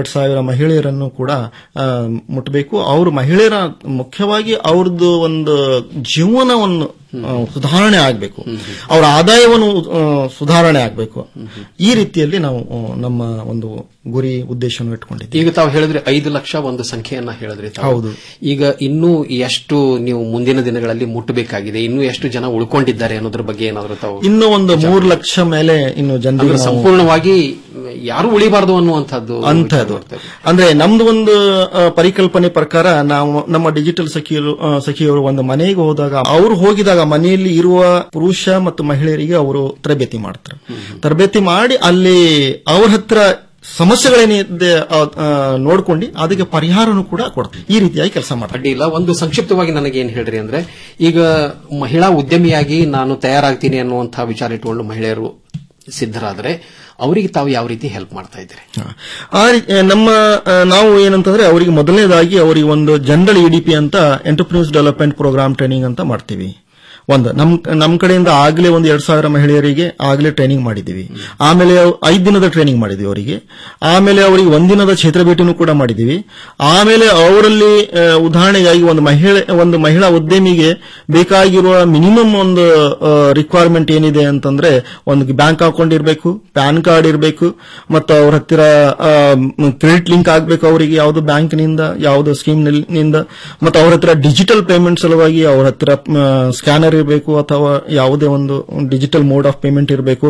ಮಹಿಳೆಯರನ್ನು ಕೂಡ ಆ, ಮುಟ್ಟಬೇಕು ಅವರು ಮಹಿಳೆಯರ ಮುಖ್ಯವಾಗಿ ಅವ್ರದ್ದು ಒಂದು ಜೀವನವನ್ನು ಆ, ಸುಧಾರಣೆ ಆಗಬೇಕು ಅವರ ಆದಾಯವನ್ನು ಆ, ಸುಧಾರಣೆ ಆಗಬೇಕು ಈ ರೀತಿಯಲ್ಲಿ ನಾವು ಆ, ನಮ್ಮ ಒಂದು ಗುರಿ ಉದ್ದೇಶವನ್ನು ಇಟ್ಕೊಂಡಿದ್ದೀವಿ ಈಗ ತಾವು ಹೇಳಿದ್ರೆ ಐದು ಲಕ್ಷ ಒಂದು ಸಂಖ್ಯೆಯನ್ನ ಹೇಳಿದ್ರಿ ತಾವು. ಹೌದು. ಈಗ ಇನ್ನೂ ಎಷ್ಟು ನೀವು ಮುಂದಿನ ದಿನಗಳಲ್ಲಿ ಮುಟ್ಟಬೇಕಾಗಿದೆ ಇನ್ನೂ ಎಷ್ಟು ಜನ ಉಳ್ಕೊಂಡಿದ್ದಾರೆ ಅನ್ನೋದ್ರ ಬಗ್ಗೆ ಏನಾದ್ರು ತಾವು ಇನ್ನು ಒಂದು ಮೂರು ಲಕ್ಷ ಮೇಲೆ ಇನ್ನು ಅಂದ್ರೆ ಜನರಿಗೆ ನಾವು- ಸಂಪೂರ್ಣವಾಗಿ ಯಾರು ಉಳಿಬಾರದು ಅನ್ನುವಂಥದ್ದು ಅಂತದ್ದು ಅಂದ್ರೆ ನಮ್ದು ಒಂದು ಆ, ಪರಿಕಲ್ಪನೆ ಪ್ರಕಾರ ನಾವು ನಮ್ಮ ಡಿಜಿಟಲ್ ಸಖಿಯರು ಆ, ಸಖಿಯವರು ಒಂದು ಮನೆಗೆ ಹೋದಾಗ ಅವರು ಹೋಗಿದಾಗ ಮನೆಯಲ್ಲಿ ಇರುವ ಪುರುಷ ಮತ್ತು ಮಹಿಳೆಯರಿಗೆ ಅವರು ತರಬೇತಿ ಮಾಡ್ತಾರೆ ತರಬೇತಿ ಮಾಡಿ ಅಲ್ಲಿ ಅವ್ರ ಹತ್ರ ಸಮಸ್ಯೆಗಳೇನಿದೆ ಆ, ಆ, ನೋಡ್ಕೊಂಡು ಅದಕ್ಕೆ ಪರಿಹಾರನೂ ಕೂಡ ಕೊಡ್ತಾರೆ ಈ ರೀತಿಯಾಗಿ ಕೆಲಸ ಮಾಡ್ತಾರೆ ಅಡ್ಡಿಲ್ಲ ಒಂದು ಸಂಕ್ಷಿಪ್ತವಾಗಿ ನನಗೆ ಏನ್ ಹೇಳ್ರಿ ಅಂದ್ರೆ ಈಗ ಮಹಿಳಾ ಉದ್ಯಮಿಯಾಗಿ ನಾನು ತಯಾರಾಗ್ತೀನಿ ಅನ್ನುವಂತಹ ವಿಚಾರ ಇಟ್ಟುಕೊಂಡು ಮಹಿಳೆಯರು ಸಿದ್ಧರಾದ್ರೆ ಅವರಿಗೆ ತಾವು ಯಾವ ರೀತಿ ಹೆಲ್ಪ್ ಮಾಡ್ತಾ ಇದ್ದೀರಿ ಆ ರೀ- ನಮ್ಮ ಆ, ನಾವು ಏನಂತಂದ್ರೆ ಅವರಿಗೆ ಮೊದಲನೇದಾಗಿ ಅವರಿಗೆ ಒಂದು ಜನರಲ್ ಇಡಿಪಿ ಅಂತ ಎಂಟರ್ಪ್ರಿನ್ಯೂಸ್ ಡೆವಲಪ್ಮೆಂಟ್ ಪ್ರೋಗ್ರಾಮ್ ಟ್ರೈನಿಂಗ್ ಅಂತ ಮಾಡ್ತೀವಿ ಒಂದು ನಮ್ ನಮ್ ಕಡೆಯಿಂದ ಆಗ್ಲೇ ಒಂದು ಎರಡ್ ಸಾವಿರ ಮಹಿಳೆಯರಿಗೆ ಆಗ್ಲೇ ಟ್ರೈನಿಂಗ್ ಮಾಡಿದೀವಿ ಆಮೇಲೆ ಅವ್- ಐದ್ ದಿನದ ಟ್ರೈನಿಂಗ್ ಮಾಡಿದ್ವಿ ಅವರಿಗೆ ಆಮೇಲೆ ಅವರಿಗೆ ಒಂದಿನದ ಕ್ಷೇತ್ರ ಭೇಟಿನೂ ಕೂಡ ಮಾಡಿದೀವಿ ಆಮೇಲೆ ಅವರಲ್ಲಿ ಆ, ಉದಾಹರಣೆಗಾಗಿ ಒಂದು ಮಹಿಳೆ ಒಂದು ಮಹಿಳಾ ಉದ್ಯಮಿಗೆ ಬೇಕಾಗಿರುವ ಮಿನಿಮಮ್ ಒಂದು ರಿಕ್ವೈರ್ಮೆಂಟ್ ಏನಿದೆ ಅಂತಂದ್ರೆ ಒಂದು ಬ್ಯಾಂಕ್ ಅಕೌಂಟ್ ಇರಬೇಕು ಪ್ಯಾನ್ ಕಾರ್ಡ್ ಇರಬೇಕು ಮತ್ತು ಅವ್ರ ಹತ್ತಿರ ಕ್ರೆಡಿಟ್ ಲಿಂಕ್ ಆಗಬೇಕು ಅವರಿಗೆ ಯಾವುದು ಬ್ಯಾಂಕ್ನಿಂದ ಯಾವುದು ಸ್ಕೀಮ್ ನಿಂದ ಮತ್ತು ಅವ್ರ ಹತ್ರ ಡಿಜಿಟಲ್ ಪೇಮೆಂಟ್ ಸಲುವಾಗಿ ಅವ್ರ ಹತ್ರ ಸ್ಕ್ಯಾನರ್ ಇರಬೇಕು ಅಥವಾ ಯಾವುದೇ ಒಂದು ಡಿಜಿಟಲ್ ಮೋಡ್ ಆಫ್ ಪೇಮೆಂಟ್ ಇರಬೇಕು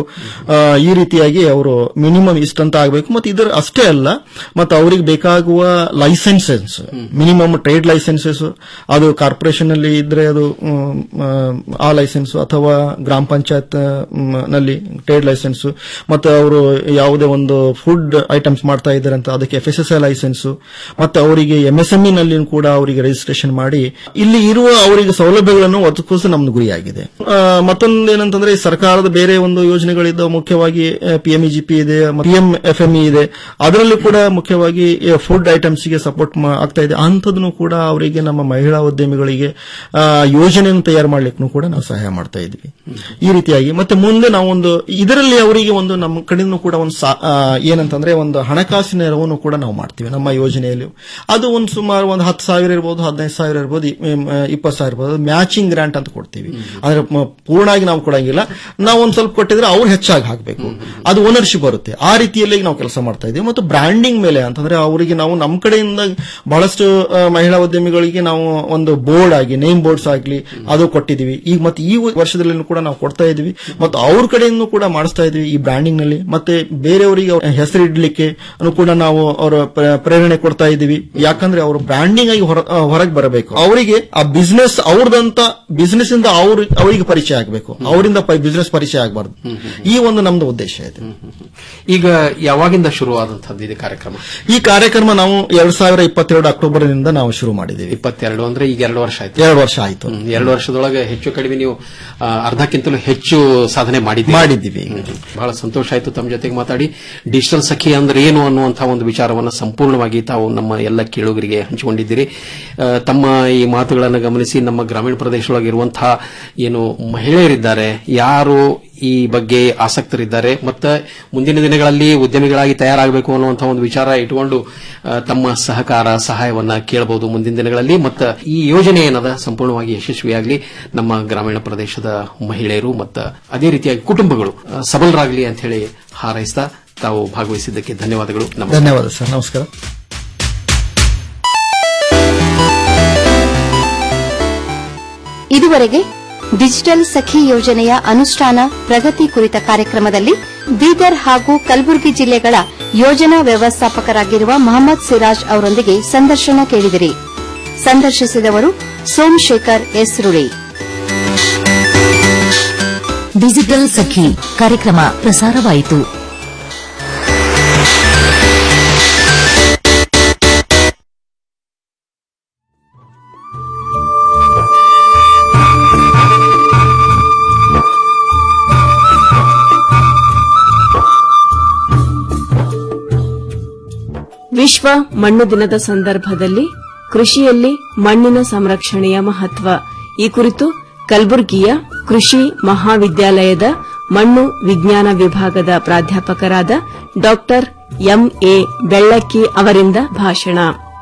ಈ ರೀತಿಯಾಗಿ ಅವರು ಮಿನಿಮಮ್ ಇಷ್ಟಂತ ಆಗಬೇಕು ಮತ್ತು ಇದರ ಅಷ್ಟೇ ಅಲ್ಲ ಮತ್ತು ಅವರಿಗೆ ಬೇಕಾಗುವ ಲೈಸೆನ್ಸಸ್ ಮಿನಿಮಮ್ ಟ್ರೇಡ್ ಲೈಸೆನ್ಸಸ್ ಅದು ಕಾರ್ಪೊರೇಷನ್ ಅಲ್ಲಿ ಇದ್ರೆ ಅದು ಮ್, ಆ ಲೈಸೆನ್ಸ್ ಅಥವಾ ಗ್ರಾಮ ಪಂಚಾಯತ್ ನಲ್ಲಿ ಟ್ರೇಡ್ ಲೈಸೆನ್ಸ್ ಮತ್ತು ಅವರು ಯಾವುದೇ ಒಂದು ಫುಡ್ ಐಟಮ್ಸ್ ಮಾಡ್ತಾ ಇದ್ದಾರೆ ಅಂತ ಅದಕ್ಕೆ F S S I licence ಮತ್ತು ಅವರಿಗೆ ಎಂಎಸ್ಎಂಇ ನಲ್ಲಿ ಕೂಡ ಅವರಿಗೆ ರಿಜಿಸ್ಟ್ರೇಷನ್ ಮಾಡಿ ಇಲ್ಲಿ ಇರುವ ಅವರಿಗೆ ಸೌಲಭ್ಯಗಳನ್ನು ಒದಗಿಸೋದು ನಮ್ದು ಗುರಿಯಾಗಿದೆ ಆ, ಮತ್ತೊಂದು ಏನಂತಂದ್ರೆ ಈ ಸರ್ಕಾರದ ಬೇರೆ ಒಂದು ಯೋಜನೆಗಳಿದ್ದಾವೆ ಮುಖ್ಯವಾಗಿ ಪಿಎಂಇಜಿಪಿ ಇದೆ ಪಿಎಂ ಎಫ್ಎಂಇ ಇದೆ ಅದರಲ್ಲೂ ಕೂಡ ಮುಖ್ಯವಾಗಿ ಫುಡ್ ಐಟಮ್ಸ್ ಗೆ ಸಪೋರ್ಟ್ ಆಗ್ತಾ ಇದೆ ಅಂಥದನ್ನು ಕೂಡ ಅವರಿಗೆ ನಮ್ಮ ಮಹಿಳಾ ಉದ್ಯಮಿಗಳಿಗೆ ಆ, ಯೋಜನೆಯನ್ನು ತಯಾರು ಮಾಡ್ಲಿಕ್ಕೂ ಕೂಡ ನಾವು ಸಹಾಯ ಮಾಡ್ತಾ ಇದ್ವಿ ಈ ರೀತಿಯಾಗಿ ಮತ್ತೆ ಮುಂದೆ ನಾವು ಒಂದು ಇದರಲ್ಲಿ ಅವರಿಗೆ ಒಂದು ನಮ್ಮ ಕಡೆನೂ ಕೂಡ ಒಂದು ಸಾ- ಆ, ಏನಂತಂದ್ರೆ ಒಂದು ಹಣಕಾಸಿನ ನೆರವನ್ನು ಕೂಡ ನಾವು ಮಾಡ್ತೀವಿ ನಮ್ಮ ಯೋಜನೆಯಲ್ಲಿ ಅದು ಒಂದು ಸುಮಾರು ಒಂದು ಹತ್ತು ಸಾವಿರ ಇರ್ಬೋದು ಹದಿನೈದು ಸಾವಿರ ಇರ್ಬೋದು ಇಪ್ಪತ್ತು ಸಾವಿರ ಇರ್ಬೋದು ಮ್ಯಾಚಿಂಗ್ ಗ್ರಾಂಟ್ ಅಂತ ಕೊಡ್ತೀವಿ ಅಂದ್ರೆ ಮ- ಪೂರ್ಣಾಗಿ ನಾವು ಕೊಡಂಗಿಲ್ಲ ನಾವು ಒಂದ್ ಸ್ವಲ್ಪ ಕೊಟ್ಟಿದ್ರೆ ಅವ್ರು ಹೆಚ್ಚಾಗಿ ಹಾಕಬೇಕು ಅದು ಓನರ್ಶಿಪ್ ಬರುತ್ತೆ ಆ ರೀತಿಯಲ್ಲಿ ನಾವು ಕೆಲಸ ಮಾಡ್ತಾ ಇದ್ದೀವಿ ಮತ್ತು ಬ್ರ್ಯಾಂಡಿಂಗ್ ಮೇಲೆ ಅಂತಂದ್ರೆ ಅವರಿಗೆ ನಾವು ನಮ್ಮ ಕಡೆಯಿಂದ ಬಹಳಷ್ಟು ಆ, ಮಹಿಳಾ ಉದ್ಯಮಿಗಳಿಗೆ ನಾವು ಒಂದು ಬೋರ್ಡ್ ಆಗಿ ನೇಮ್ ಬೋರ್ಡ್ಸ್ ಆಗಲಿ ಅದು ಕೊಟ್ಟಿದ್ದೀವಿ ಈಗ ಮತ್ತೆ ಈ ವರ್ಷದಲ್ಲಿ ಕೂಡ ನಾವು ಕೊಡ್ತಾ ಇದೀವಿ ಮತ್ತು ಅವ್ರ ಕಡೆಯಿಂದ ಕೂಡ ಮಾಡಿಸ್ತಾ ಇದೀವಿ ಈ ಬ್ರ್ಯಾಂಡಿಂಗ್ ನಲ್ಲಿ ಮತ್ತೆ ಬೇರೆಯವರಿಗೆ ಅವ್ರ ಹೆಸರು ಇಡ್ಲಿಕ್ಕೆ ಅನ್ನು ಕೂಡ ನಾವು ಅವರ ಪ್ರ- ಪ್ರೇರಣೆ ಕೊಡ್ತಾ ಇದ್ದೀವಿ ಯಾಕಂದ್ರೆ ಅವರು ಬ್ರ್ಯಾಂಡಿಂಗ್ ಆಗಿ ಹೊರಗೆ ಬರಬೇಕು ಅವರಿಗೆ ಆ ಬಿಸ್ನೆಸ್ ಅವ್ರದಂತ ಬಿಸ್ನೆಸ್ ಇಂದ ಅವ್ರ ಅವರಿಗೆ ಪರಿಚಯ ಆಗಬೇಕು ಅವರಿಂದ ಬಿಸ್ನೆಸ್ ಪರಿಚಯ ಆಗಬಾರ್ದು ಈ ಒಂದು ನಮ್ದು ಉದ್ದೇಶ ಇದೆ ಈಗ ಯಾವಾಗಿಂದ ಶುರುವಾದಂತಹದ್ದು ಇದು ಕಾರ್ಯಕ್ರಮ ಈ ಕಾರ್ಯಕ್ರಮ ನಾವು ಎರಡ್ ಸಾವಿರ ಇಪ್ಪತ್ತೆರಡು ಅಕ್ಟೋಬರ್ ನಿಂದ ನಾವು ಶುರು ಮಾಡಿದ್ದೀವಿ ಇಪ್ಪತ್ತೆರಡು ಅಂದ್ರೆ ಈಗ ಎರಡು ವರ್ಷ ಆಯ್ತು ಎರಡು ವರ್ಷ ಆಯ್ತು ಹ್ಮ್, ಎರಡು ವರ್ಷದೊಳಗೆ ಹೆಚ್ಚು ಕಡಿಮೆ ನೀವು ಆ, ಅರ್ಧಕ್ಕಿಂತಲೂ ಹೆಚ್ಚು ಸಾಧನೆ ಮಾಡಿದ್ದೀವಿ ಮಾಡಿದ್ದೀವಿ. ಹ್ಮ್. ಬಹಳ ಸಂತೋಷ ಆಯ್ತು ತಮ್ಮ ಜೊತೆಗೆ ಮಾತಾಡಿ ಡಿಜಿಟಲ್ ಸಖಿ ಅಂದ್ರೆ ಏನು ಅನ್ನುವಂತಹ ಒಂದು ವಿಚಾರವನ್ನು ಸಂಪೂರ್ಣವಾಗಿ ತಾವು ನಮ್ಮ ಎಲ್ಲ ಕೇಳುಗರಿಗೆ ಹಂಚಿಕೊಂಡಿದ್ದೀರಿ ಆ, ತಮ್ಮ ಈ ಮಾತುಗಳನ್ನು ಗಮನಿಸಿ ನಮ್ಮ ಗ್ರಾಮೀಣ ಪ್ರದೇಶದೊಳಗಿರುವಂತಹ ಏನು ಮಹಿಳೆಯರಿದ್ದಾರೆ ಯಾರು ಈ ಬಗ್ಗೆ ಆಸಕ್ತರಿದ್ದಾರೆ ಮತ್ತು ಮುಂದಿನ ದಿನಗಳಲ್ಲಿ ಉದ್ಯಮಿಗಳಾಗಿ ತಯಾರಾಗಬೇಕು ಅನ್ನುವಂತಹ ಒಂದು ವಿಚಾರ ಇಟ್ಟುಕೊಂಡು ಆ, ತಮ್ಮ ಸಹಕಾರ ಸಹಾಯವನ್ನ ಕೇಳಬಹುದು ಮುಂದಿನ ದಿನಗಳಲ್ಲಿ ಮತ್ತು ಈ ಯೋಜನೆ ಏನದ ಸಂಪೂರ್ಣವಾಗಿ ಯಶಸ್ವಿಯಾಗಲಿ ನಮ್ಮ ಗ್ರಾಮೀಣ ಪ್ರದೇಶದ ಮಹಿಳೆಯರು ಮತ್ತು ಅದೇ ರೀತಿಯಾಗಿ ಕುಟುಂಬಗಳು ಆ, ಸಬಲರಾಗಲಿ ಅಂತ ಹೇಳಿ ಹಾರೈಸ್ತಾ ತಾವು ಭಾಗವಹಿಸಿದ್ದಕ್ಕೆ ಧನ್ಯವಾದಗಳು ನಮಸ್ಕಾರ ಧನ್ಯವಾದ ಸರ್ ನಮಸ್ಕಾರ ಇದುವರೆಗೆ ಡಿಜಿಟಲ್ ಸಖಿ ಯೋಜನೆಯ ಅನುಷ್ಠಾನ ಪ್ರಗತಿ ಕುರಿತ ಕಾರ್ಯಕ್ರಮದಲ್ಲಿ ಬೀದರ್ ಹಾಗೂ ಕಲಬುರಗಿ ಜಿಲ್ಲೆಗಳ ಯೋಜನಾ ವ್ಯವಸ್ಥಾಪಕರಾಗಿರುವ ಮೊಹಮ್ಮದ್ ಸಿರಾಜ್ ಅವರೊಂದಿಗೆ ಸಂದರ್ಶನ ಕೇಳಿದಿರಿ ಸಂದರ್ಶಿಸಿದವರು ಸೋಮಶೇಖರ್ ಎಸ್ ರುಳಿ ಡಿಜಿಟಲ್ ಸಖಿ ಕಾರ್ಯಕ್ರಮ ಪ್ರಸಾರವಾಯಿತು ವಿಶ್ವ ಮಣ್ಣು ದಿನದ ಸಂದರ್ಭದಲ್ಲಿ ಕೃಷಿಯಲ್ಲಿ ಮಣ್ಣಿನ ಸಂರಕ್ಷಣೆಯ ಮಹತ್ವ ಈ ಕುರಿತು ಕಲಬುರಗಿಯ ಕೃಷಿ ಮಹಾವಿದ್ಯಾಲಯದ ಮಣ್ಣು ವಿಜ್ಞಾನ ವಿಭಾಗದ ಪ್ರಾಧ್ಯಾಪಕರಾದ ಡಾ ಎಂಎ ಬೆಳ್ಳಕ್ಕಿ ಅವರಿಂದ ಭಾಷಣ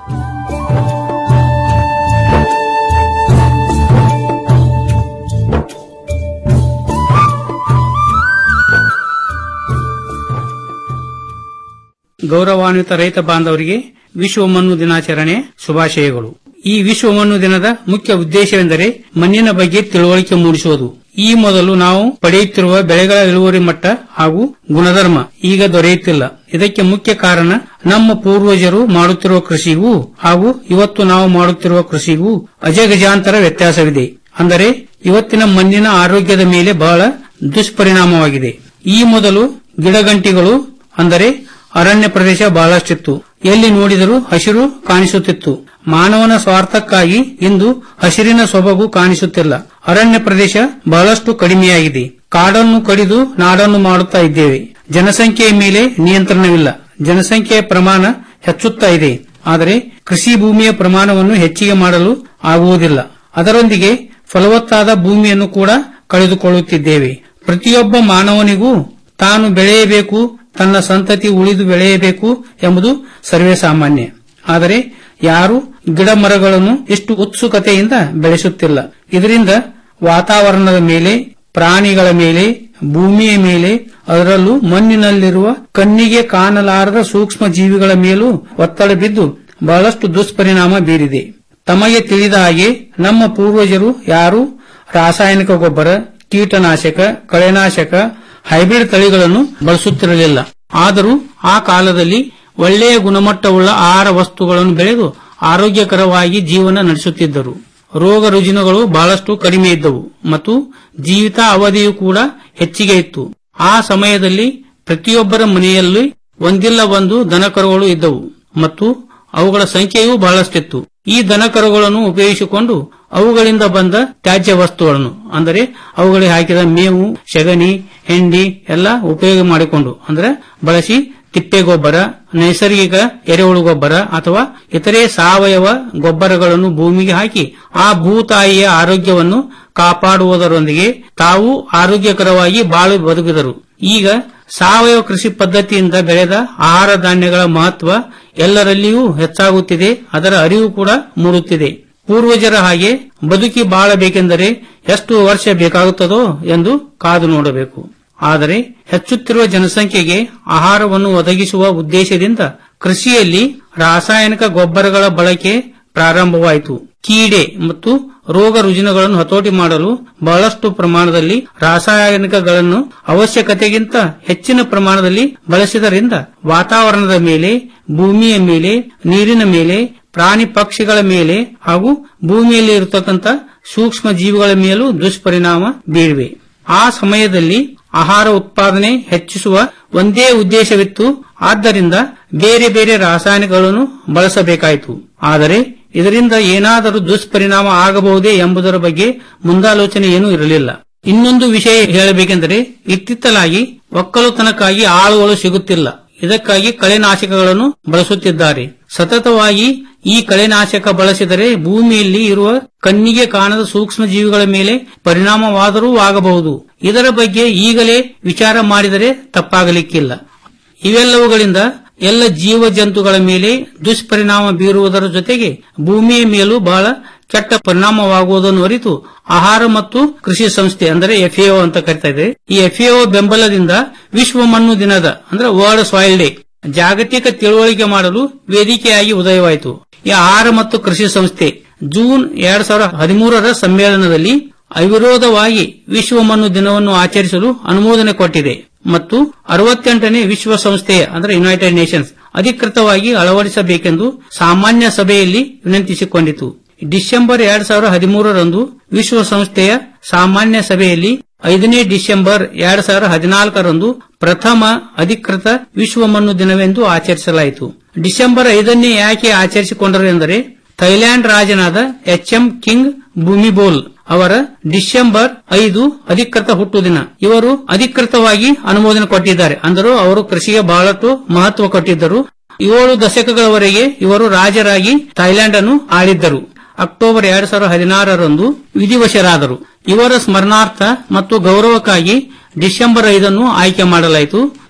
ಗೌರವಾನ್ವಿತ ರೈತ ಬಾಂಧವರಿಗೆ ವಿಶ್ವ ಮಣ್ಣು ದಿನಾಚರಣೆ ಶುಭಾಶಯಗಳು ಈ ವಿಶ್ವ ಮಣ್ಣು ದಿನದ ಮುಖ್ಯ ಉದ್ದೇಶವೆಂದರೆ ಮಣ್ಣಿನ ಬಗ್ಗೆ ತಿಳುವಳಿಕೆ ಮೂಡಿಸುವುದು ಈ ಮೊದಲು ನಾವು ಪಡೆಯುತ್ತಿರುವ ಬೆಳೆಗಳ ಇಳುವರಿ ಮಟ್ಟ ಹಾಗೂ ಗುಣಧರ್ಮ ಈಗ ದೊರೆಯುತ್ತಿಲ್ಲ ಇದಕ್ಕೆ ಮುಖ್ಯ ಕಾರಣ ನಮ್ಮ ಪೂರ್ವಜರು ಮಾಡುತ್ತಿರುವ ಕೃಷಿಗೂ ಹಾಗೂ ಇವತ್ತು ನಾವು ಮಾಡುತ್ತಿರುವ ಕೃಷಿಗೂ ಅಜಗಜಾಂತರ ವ್ಯತ್ಯಾಸವಿದೆ ಅಂದರೆ ಇವತ್ತಿನ ಮಣ್ಣಿನ ಆರೋಗ್ಯದ ಮೇಲೆ ಬಹಳ ದುಷ್ಪರಿಣಾಮವಾಗಿದೆ ಈ ಮೊದಲು ಗಿಡಗಂಟಿಗಳು ಅಂದರೆ ಅರಣ್ಯ ಪ್ರದೇಶ ಬಹಳಷ್ಟಿತ್ತು ಎಲ್ಲಿ ನೋಡಿದರೂ ಹಸಿರು ಕಾಣಿಸುತ್ತಿತ್ತು ಮಾನವನ ಸ್ವಾರ್ಥಕ್ಕಾಗಿ ಇಂದು ಹಸಿರಿನ ಸೊಬಗು ಕಾಣಿಸುತ್ತಿಲ್ಲ ಅರಣ್ಯ ಪ್ರದೇಶ ಬಹಳಷ್ಟು ಕಡಿಮೆಯಾಗಿದೆ ಕಾಡನ್ನು ಕಡಿದು ನಾಡನ್ನು ಮಾಡುತ್ತಾ ಇದ್ದೇವೆ ಜನಸಂಖ್ಯೆಯ ಮೇಲೆ ನಿಯಂತ್ರಣವಿಲ್ಲ ಜನಸಂಖ್ಯೆಯ ಪ್ರಮಾಣ ಹೆಚ್ಚುತ್ತಾ ಇದೆ ಆದರೆ ಕೃಷಿ ಭೂಮಿಯ ಪ್ರಮಾಣವನ್ನು ಹೆಚ್ಚಿಗೆ ಮಾಡಲು ಆಗುವುದಿಲ್ಲ ಅದರೊಂದಿಗೆ ಫಲವತ್ತಾದ ಭೂಮಿಯನ್ನು ಕೂಡ ಕಳೆದುಕೊಳ್ಳುತ್ತಿದ್ದೇವೆ ಪ್ರತಿಯೊಬ್ಬ ಮಾನವನಿಗೂ ತಾನು ಬೆಳೆಯಬೇಕು ತನ್ನ ಸಂತತಿ ಉಳಿದು ಬೆಳೆಯಬೇಕು ಎಂಬುದು ಸರ್ವೇ ಸಾಮಾನ್ಯ ಆದರೆ ಯಾರು ಗಿಡ ಮರಗಳನ್ನು ಇಷ್ಟು ಉತ್ಸುಕತೆಯಿಂದ ಬೆಳೆಸುತ್ತಿಲ್ಲ ಇದರಿಂದ ವಾತಾವರಣದ ಮೇಲೆ ಪ್ರಾಣಿಗಳ ಮೇಲೆ ಭೂಮಿಯ ಮೇಲೆ ಅದರಲ್ಲೂ ಮಣ್ಣಿನಲ್ಲಿರುವ ಕಣ್ಣಿಗೆ ಕಾಣಲಾರದ ಸೂಕ್ಷ್ಮ ಜೀವಿಗಳ ಮೇಲೂ ಒತ್ತಡ ಬಿದ್ದು ಬಹಳಷ್ಟು ದುಷ್ಪರಿಣಾಮ ಬೀರಿದೆ ತಮಗೆ ತಿಳಿದ ಹಾಗೆ ನಮ್ಮ ಪೂರ್ವಜರು ಯಾರು ರಾಸಾಯನಿಕ ಗೊಬ್ಬರ ಕೀಟನಾಶಕ ಕಳೆನಾಶಕ ಹೈಬ್ರಿಡ್ ತಳಿಗಳನ್ನು ಬಳಸುತ್ತಿರಲಿಲ್ಲ ಆದರೂ ಆ ಕಾಲದಲ್ಲಿ ಒಳ್ಳೆಯ ಗುಣಮಟ್ಟವುಳ್ಳ ಆಹಾರ ವಸ್ತುಗಳನ್ನು ಬೆಳೆದು ಆರೋಗ್ಯಕರವಾಗಿ ಜೀವನ ನಡೆಸುತ್ತಿದ್ದರು ರೋಗ ರುಜಿನಗಳು ಬಹಳಷ್ಟು ಕಡಿಮೆ ಇದ್ದವು ಮತ್ತು ಜೀವಿತ ಅವಧಿಯೂ ಕೂಡ ಹೆಚ್ಚಿಗೆ ಇತ್ತು ಆ ಸಮಯದಲ್ಲಿ ಪ್ರತಿಯೊಬ್ಬರ ಮನೆಯಲ್ಲಿ ಒಂದಿಲ್ಲ ಒಂದು ದನಕರುಗಳು ಇದ್ದವು ಮತ್ತು ಅವುಗಳ ಸಂಖ್ಯೆಯೂ ಬಹಳಷ್ಟಿತ್ತು ಈ ದನಕರುಗಳನ್ನು ಉಪಯೋಗಿಸಿಕೊಂಡು ಅವುಗಳಿಂದ ಬಂದ ತ್ಯಾಜ್ಯ ವಸ್ತುಗಳನ್ನು ಅಂದರೆ ಅವುಗಳಿಗೆ ಹಾಕಿದ ಮೇವು ಸೆಗಣಿ ಹೆಂಡಿ ಎಲ್ಲ ಉಪಯೋಗ ಮಾಡಿಕೊಂಡು ಅಂದ್ರೆ ಬಳಸಿ ತಿಪ್ಪೆ ಗೊಬ್ಬರ ನೈಸರ್ಗಿಕ ಎರೆಹುಳು ಗೊಬ್ಬರ ಅಥವಾ ಇತರೆ ಸಾವಯವ ಗೊಬ್ಬರಗಳನ್ನು ಭೂಮಿಗೆ ಹಾಕಿ ಆ ಭೂತಾಯಿಯ ಆರೋಗ್ಯವನ್ನು ಕಾಪಾಡುವುದರೊಂದಿಗೆ ತಾವು ಆರೋಗ್ಯಕರವಾಗಿ ಬಾಳು ಬದುಕಿದರು ಈಗ ಸಾವಯವ ಕೃಷಿ ಪದ್ಧತಿಯಿಂದ ಬೆಳೆದ ಆಹಾರ ಧಾನ್ಯಗಳ ಮಹತ್ವ ಎಲ್ಲರಲ್ಲಿಯೂ ಹೆಚ್ಚಾಗುತ್ತಿದೆ ಅದರ ಅರಿವು ಕೂಡ ಮೂಡುತ್ತಿದೆ ಪೂರ್ವಜರ ಹಾಗೆ ಬದುಕಿ ಬಾಳಬೇಕೆಂದರೆ ಎಷ್ಟು ವರ್ಷ ಬೇಕಾಗುತ್ತದೋ ಎಂದು ಕಾದು ನೋಡಬೇಕು ಆದರೆ ಹೆಚ್ಚುತ್ತಿರುವ ಜನಸಂಖ್ಯೆಗೆ ಆಹಾರವನ್ನು ಒದಗಿಸುವ ಉದ್ದೇಶದಿಂದ ಕೃಷಿಯಲ್ಲಿ ರಾಸಾಯನಿಕ ಗೊಬ್ಬರಗಳ ಬಳಕೆ ಪ್ರಾರಂಭವಾಯಿತು ಕೀಡೆ ಮತ್ತು ರೋಗ ರುಜಿನಗಳನ್ನು ಹತೋಟಿ ಮಾಡಲು ಬಹಳಷ್ಟು ಪ್ರಮಾಣದಲ್ಲಿ ರಾಸಾಯನಿಕಗಳನ್ನು ಅವಶ್ಯಕತೆಗಿಂತ ಹೆಚ್ಚಿನ ಪ್ರಮಾಣದಲ್ಲಿ ಬಳಸಿದರಿಂದ ವಾತಾವರಣದ ಮೇಲೆ ಭೂಮಿಯ ಮೇಲೆ ನೀರಿನ ಮೇಲೆ ಪ್ರಾಣಿ ಪಕ್ಷಿಗಳ ಮೇಲೆ ಹಾಗೂ ಭೂಮಿಯಲ್ಲಿ ಇರತಕ್ಕಂಥ ಸೂಕ್ಷ್ಮ ಜೀವಿಗಳ ಮೇಲೂ ದುಷ್ಪರಿಣಾಮ ಬೀರಿವೆ ಆ ಸಮಯದಲ್ಲಿ ಆಹಾರ ಉತ್ಪಾದನೆ ಹೆಚ್ಚಿಸುವ ಒಂದೇ ಉದ್ದೇಶವಿತ್ತು ಆದ್ದರಿಂದ ಬೇರೆ ಬೇರೆ ರಾಸಾಯನಿಕಗಳನ್ನು ಬಳಸಬೇಕಾಯಿತು ಆದರೆ ಇದರಿಂದ ಏನಾದರೂ ದುಷ್ಪರಿಣಾಮ ಆಗಬಹುದೇ ಎಂಬುದರ ಬಗ್ಗೆ ಮುಂದಾಲೋಚನೆ ಏನೂ ಇರಲಿಲ್ಲ ಇನ್ನೊಂದು ವಿಷಯ ಹೇಳಬೇಕೆಂದರೆ ಇತ್ತಿತ್ತಲಾಗಿ ಒಕ್ಕಲುತನಕ್ಕಾಗಿ ಆಳುಗಳು ಸಿಗುತ್ತಿಲ್ಲ ಇದಕ್ಕಾಗಿ ಕಳೆನಾಶಕಗಳನ್ನು ಬಳಸುತ್ತಿದ್ದಾರೆ ಸತತವಾಗಿ ಈ ಕಳೆನಾಶಕ ಬಳಸಿದರೆ ಭೂಮಿಯಲ್ಲಿ ಇರುವ ಕಣ್ಣಿಗೆ ಕಾಣದ ಸೂಕ್ಷ್ಮ ಜೀವಿಗಳ ಮೇಲೆ ಪರಿಣಾಮವಾದರೂ ಆಗಬಹುದು ಇದರ ಬಗ್ಗೆ ಈಗಲೇ ವಿಚಾರ ಮಾಡಿದರೆ ತಪ್ಪಾಗಲಿಕ್ಕಿಲ್ಲ ಇವೆಲ್ಲವುಗಳಿಂದ ಎಲ್ಲ ಜೀವ ಜಂತುಗಳ ಮೇಲೆ ದುಷ್ಪರಿಣಾಮ ಬೀರುವುದರ ಜೊತೆಗೆ ಭೂಮಿಯ ಮೇಲೂ ಬಹಳ ಕೆಟ್ಟ ಪರಿಣಾಮವಾಗುವುದನ್ನು ಅರಿತು ಆಹಾರ ಮತ್ತು ಕೃಷಿ ಸಂಸ್ಥೆ ಅಂದರೆ ಎಫ್ಎಒ ಅಂತ ಕರಿತಾ ಇದೆ ಈ ಎಫ್ಎಒ ಬೆಂಬಲದಿಂದ ವಿಶ್ವ ಮಣ್ಣು ದಿನದ ಅಂದ್ರೆ ವರ್ಲ್ಡ್ ಸಾಯಿಲ್ ಡೇ ಜಾಗತಿಕ ತಿಳುವಳಿಕೆ ಮಾಡಲು ವೇದಿಕೆಯಾಗಿ ಉದಯವಾಯಿತು ಈ ಆಹಾರ ಮತ್ತು ಕೃಷಿ ಸಂಸ್ಥೆ ಜೂನ್ ಎರಡ್ ಸಾವಿರದ ಹದಿಮೂರರ ಸಮ್ಮೇಳನದಲ್ಲಿ ಅವಿರೋಧವಾಗಿ ವಿಶ್ವ ಮಣ್ಣು ದಿನವನ್ನು ಆಚರಿಸಲು ಅನುಮೋದನೆ ಕೊಟ್ಟಿದೆ ಮತ್ತು ಅರವತ್ತೆಂಟನೇ ವಿಶ್ವಸಂಸ್ಥೆಯ ಅಂದರೆ ಯುನೈಟೆಡ್ ನೇಷನ್ಸ್ ಅಧಿಕೃತವಾಗಿ ಅಳವಡಿಸಬೇಕೆಂದು ಸಾಮಾನ್ಯ ಸಭೆಯಲ್ಲಿ ವಿನಂತಿಸಿಕೊಂಡಿತು ಡಿಸೆಂಬರ್ ಎರಡ್ ಸಾವಿರದ ಹದಿಮೂರರಂದು ವಿಶ್ವಸಂಸ್ಥೆಯ ಸಾಮಾನ್ಯ ಸಭೆಯಲ್ಲಿ ಐದನೇ ಡಿಸೆಂಬರ್ ಎರಡ್ ಸಾವಿರದ ಹದಿನಾಲ್ಕರಂದು ಪ್ರಥಮ ಅಧಿಕೃತ ವಿಶ್ವ ಮಣ್ಣು ದಿನವೆಂದು ಆಚರಿಸಲಾಯಿತು ಡಿಸೆಂಬರ್ ಐದನ್ನೇ ಯಾಕೆ ಆಚರಿಸಿಕೊಂಡರು ಎಂದರೆ ಥೈಲ್ಯಾಂಡ್ ರಾಜನಾದ ಎಚ್ ಎಂ ಕಿಂಗ್ ಭೂಮಿಬೋಲ್ ಅವರ ಡಿಸೆಂಬರ್ ಐದು ಅಧಿಕೃತ ಹುಟ್ಟುದಿನ ಇವರು ಅಧಿಕೃತವಾಗಿ ಅನುಮೋದನೆ ಕೊಟ್ಟಿದ್ದಾರೆ ಅಂದರೂ ಅವರು ಕೃಷಿಗೆ ಬಹಳಷ್ಟು ಮಹತ್ವ ಕೊಟ್ಟಿದ್ದರು ಏಳು ದಶಕಗಳವರೆಗೆ ಇವರು ರಾಜರಾಗಿ ಥೈಲ್ಯಾಂಡ್ ಅನ್ನು ಆಳಿದ್ದರು ಅಕ್ಟೋಬರ್ ಎರಡ್ ಸಾವಿರದ ಹದಿನಾರರಂದು ವಿಧಿವಶರಾದರು ಇವರ ಸ್ಮರಣಾರ್ಥ ಮತ್ತು ಗೌರವಕ್ಕಾಗಿ ಡಿಸೆಂಬರ್ ಐದನ್ನು ಆಯ್ಕೆ ಮಾಡಲಾಯಿತು